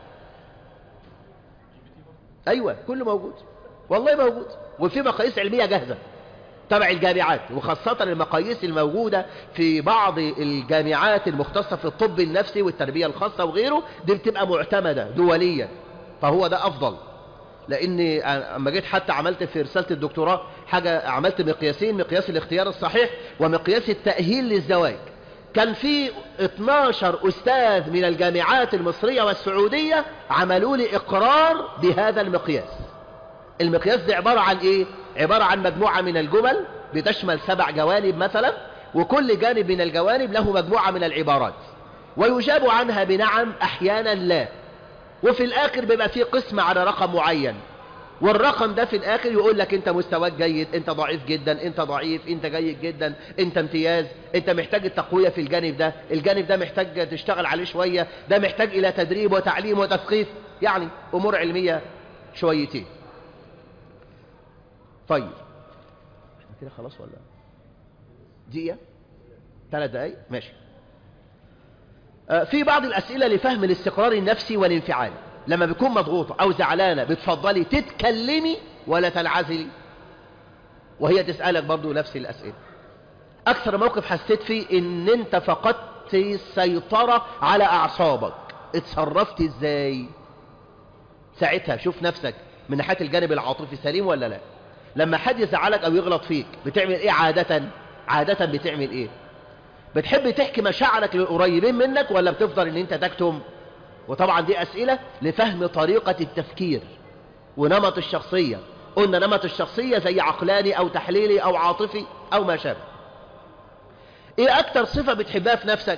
ايوه كله موجود والله موجود وفي مقاييس علمية جاهزة تبع الجامعات وخاصة المقاييس الموجودة في بعض الجامعات المختصة في الطب النفسي والتربية الخاصة وغيره دي بتبقى معتمدة دوليا فهو ده أفضل لأني أما جيت حتى عملت في رسالة الدكتوراه حاجة عملت مقياسين مقياس الاختيار الصحيح ومقياس التأهيل للزواج كان في 12 أستاذ من الجامعات المصرية والسعودية عملوا لي إقرار بهذا المقياس المقياس ده عبارة عن إيه؟ عبارة عن مجموعة من الجمل بتشمل سبع جوانب مثلا وكل جانب من الجوانب له مجموعة من العبارات ويجاب عنها بنعم أحيانا لا وفي الآخر بيبقى فيه قسم على رقم معين والرقم ده في الآخر يقول لك أنت مستواك جيد أنت ضعيف جدا أنت ضعيف أنت جيد جدا أنت امتياز أنت محتاج التقوية في الجانب ده الجانب ده محتاج تشتغل عليه شوية ده محتاج إلى تدريب وتعليم وتثقيف يعني أمور علمية شويتين طيب احنا كده خلاص ولا دقيقة ثلاث دقايق ماشي آه في بعض الأسئلة لفهم الاستقرار النفسي والانفعال لما بيكون مضغوطة أو زعلانة بتفضلي تتكلمي ولا تنعزلي وهي تسألك برضو نفس الأسئلة أكثر موقف حسيت فيه إن أنت فقدت السيطرة على أعصابك اتصرفت إزاي ساعتها شوف نفسك من ناحية الجانب العاطفي سليم ولا لا لما حد يزعلك أو يغلط فيك بتعمل إيه عادة عادة بتعمل إيه بتحب تحكي مشاعرك للقريبين منك ولا بتفضل إن أنت تكتم وطبعا دي أسئلة لفهم طريقة التفكير ونمط الشخصية قلنا نمط الشخصية زي عقلاني أو تحليلي أو عاطفي أو ما شابه إيه أكتر صفة بتحبها في نفسك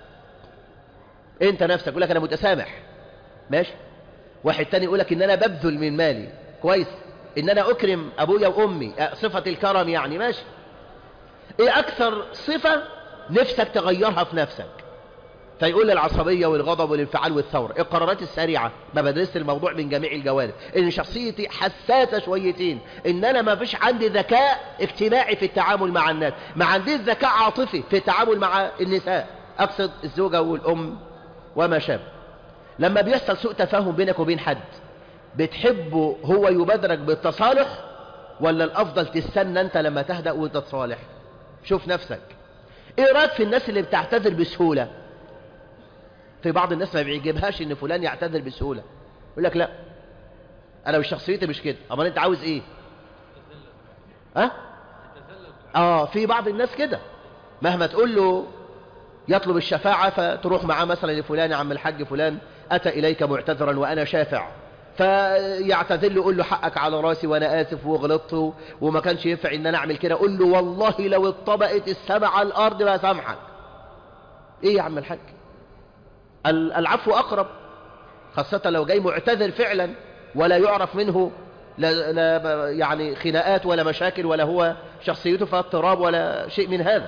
أنت نفسك يقول لك أنا متسامح ماشي واحد تاني يقول لك إن أنا ببذل من مالي كويس إن أنا أكرم أبويا وأمي صفة الكرم يعني ماشي إيه أكثر صفة نفسك تغيرها في نفسك فيقول العصبية والغضب والانفعال والثورة القرارات السريعة ما بدرست الموضوع من جميع الجوانب ان شخصيتي حساسة شويتين ان انا ما فيش عندي ذكاء اجتماعي في التعامل مع الناس ما عنديش ذكاء عاطفي في التعامل مع النساء اقصد الزوجة والام وما شابه لما بيحصل سوء تفاهم بينك وبين حد بتحبه هو يبادرك بالتصالح ولا الافضل تستنى انت لما تهدأ وتتصالح شوف نفسك ايه رايك في الناس اللي بتعتذر بسهولة في بعض الناس ما بيعجبهاش ان فلان يعتذر بسهولة يقول لك لا انا مش شخصيتي مش كده امال انت عاوز ايه ها اه في بعض الناس كده مهما تقول له يطلب الشفاعة فتروح معاه مثلا لفلان يا عم الحاج فلان أتى إليك معتذرا وأنا شافع فيعتذر له يقول له حقك على راسي وانا اسف وغلطت وما كانش ينفع ان انا اعمل كده قول له والله لو اتطبقت السماء على الارض ما سامحك ايه يا عم الحاج العفو اقرب خاصة لو جاي معتذر فعلا ولا يعرف منه لا, لا يعني خناقات ولا مشاكل ولا هو شخصيته فيها اضطراب ولا شيء من هذا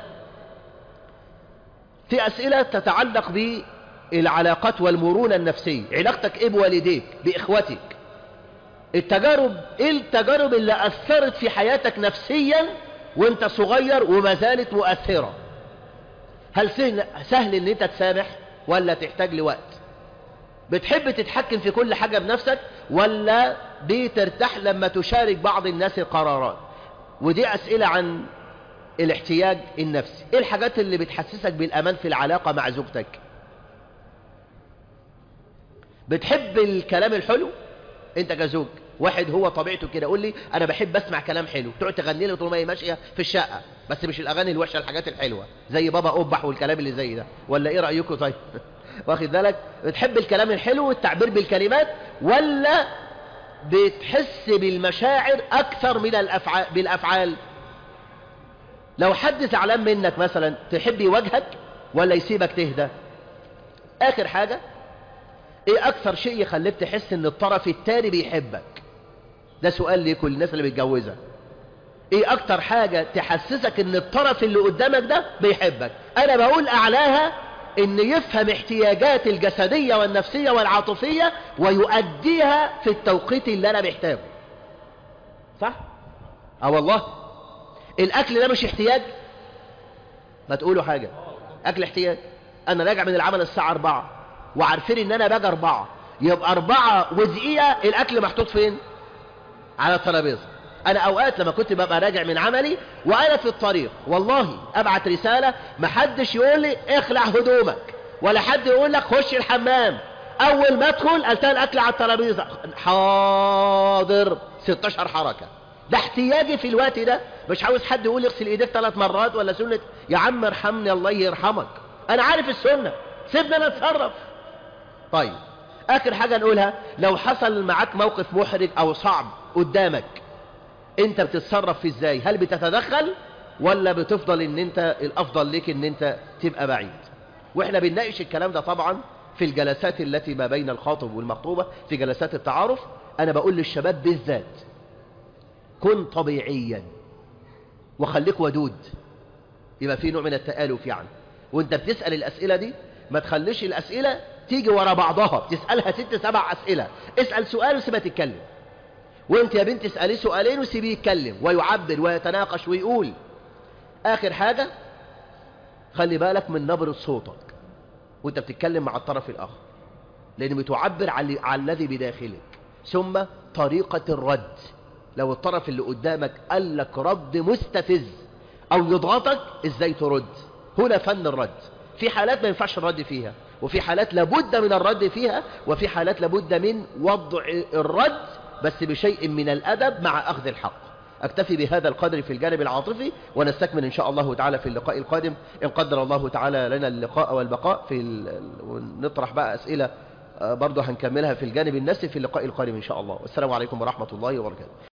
في اسئلة تتعلق ب العلاقات والمرونة النفسية علاقتك ايه بوالديك باخوتك التجارب ايه التجارب اللي اثرت في حياتك نفسيا وانت صغير وما زالت مؤثرة هل سهل ان انت تسامح ولا تحتاج لوقت بتحب تتحكم في كل حاجة بنفسك ولا بترتاح لما تشارك بعض الناس القرارات ودي اسئلة عن الاحتياج النفسي ايه الحاجات اللي بتحسسك بالامان في العلاقة مع زوجتك بتحب الكلام الحلو انت كزوج واحد هو طبيعته كده قول لي انا بحب اسمع كلام حلو تقعد تغني لي طول ما هي ماشيه في الشقه بس مش الاغاني الوحشه الحاجات الحلوه زي بابا قبح والكلام اللي زي ده ولا ايه رايكم طيب واخد بالك بتحب الكلام الحلو والتعبير بالكلمات ولا بتحس بالمشاعر اكثر من الافعال بالافعال لو حد زعلان منك مثلا تحب يواجهك ولا يسيبك تهدى اخر حاجه ايه اكثر شيء يخليك تحس ان الطرف التاني بيحبك ده سؤال لكل الناس اللي متجوزه ايه اكتر حاجة تحسسك ان الطرف اللي قدامك ده بيحبك انا بقول اعلاها ان يفهم احتياجات الجسدية والنفسية والعاطفية ويؤديها في التوقيت اللي انا محتاجه صح اه والله الاكل ده مش احتياج ما تقولوا حاجة اكل احتياج انا راجع من العمل الساعة اربعة وعارفين ان انا باجي اربعة يبقى اربعة ودقيقة الاكل محطوط فين على الترابيزة انا اوقات لما كنت ببقى راجع من عملي وانا في الطريق والله ابعت رسالة محدش يقول لي اخلع هدومك ولا حد يقول لك خش الحمام اول ما ادخل التقى الاكل على الترابيزة حاضر 16 حركة ده احتياجي في الوقت ده مش عاوز حد يقول لي اغسل ايديك ثلاث مرات ولا سنة يا عم ارحمني الله يرحمك انا عارف السنة سيبني انا اتصرف طيب اخر حاجة نقولها لو حصل معاك موقف محرج او صعب قدامك انت بتتصرف فيه ازاي هل بتتدخل ولا بتفضل ان انت الافضل ليك ان انت تبقى بعيد واحنا بنناقش الكلام ده طبعا في الجلسات التي ما بين الخاطب والمخطوبة في جلسات التعارف انا بقول للشباب بالذات كن طبيعيا وخليك ودود يبقى في نوع من التآلف يعني وانت بتسأل الاسئلة دي ما تخليش الاسئلة تيجي ورا بعضها تسألها ست سبع اسئلة اسأل سؤال وسيبها تتكلم وانت يا بنت اسألي سؤالين وسيبيه يتكلم ويعبر ويتناقش ويقول اخر حاجة خلي بالك من نبرة صوتك وانت بتتكلم مع الطرف الاخر لان بتعبر عن عن الذي بداخلك ثم طريقة الرد لو الطرف اللي قدامك قال لك رد مستفز او يضغطك ازاي ترد هنا فن الرد في حالات ما ينفعش الرد فيها وفي حالات لابد من الرد فيها وفي حالات لابد من وضع الرد بس بشيء من الأدب مع أخذ الحق أكتفي بهذا القدر في الجانب العاطفي ونستكمل إن شاء الله تعالى في اللقاء القادم إن قدر الله تعالى لنا اللقاء والبقاء في ال... ونطرح بقى أسئلة برضه هنكملها في الجانب النفسي في اللقاء القادم إن شاء الله والسلام عليكم ورحمة الله وبركاته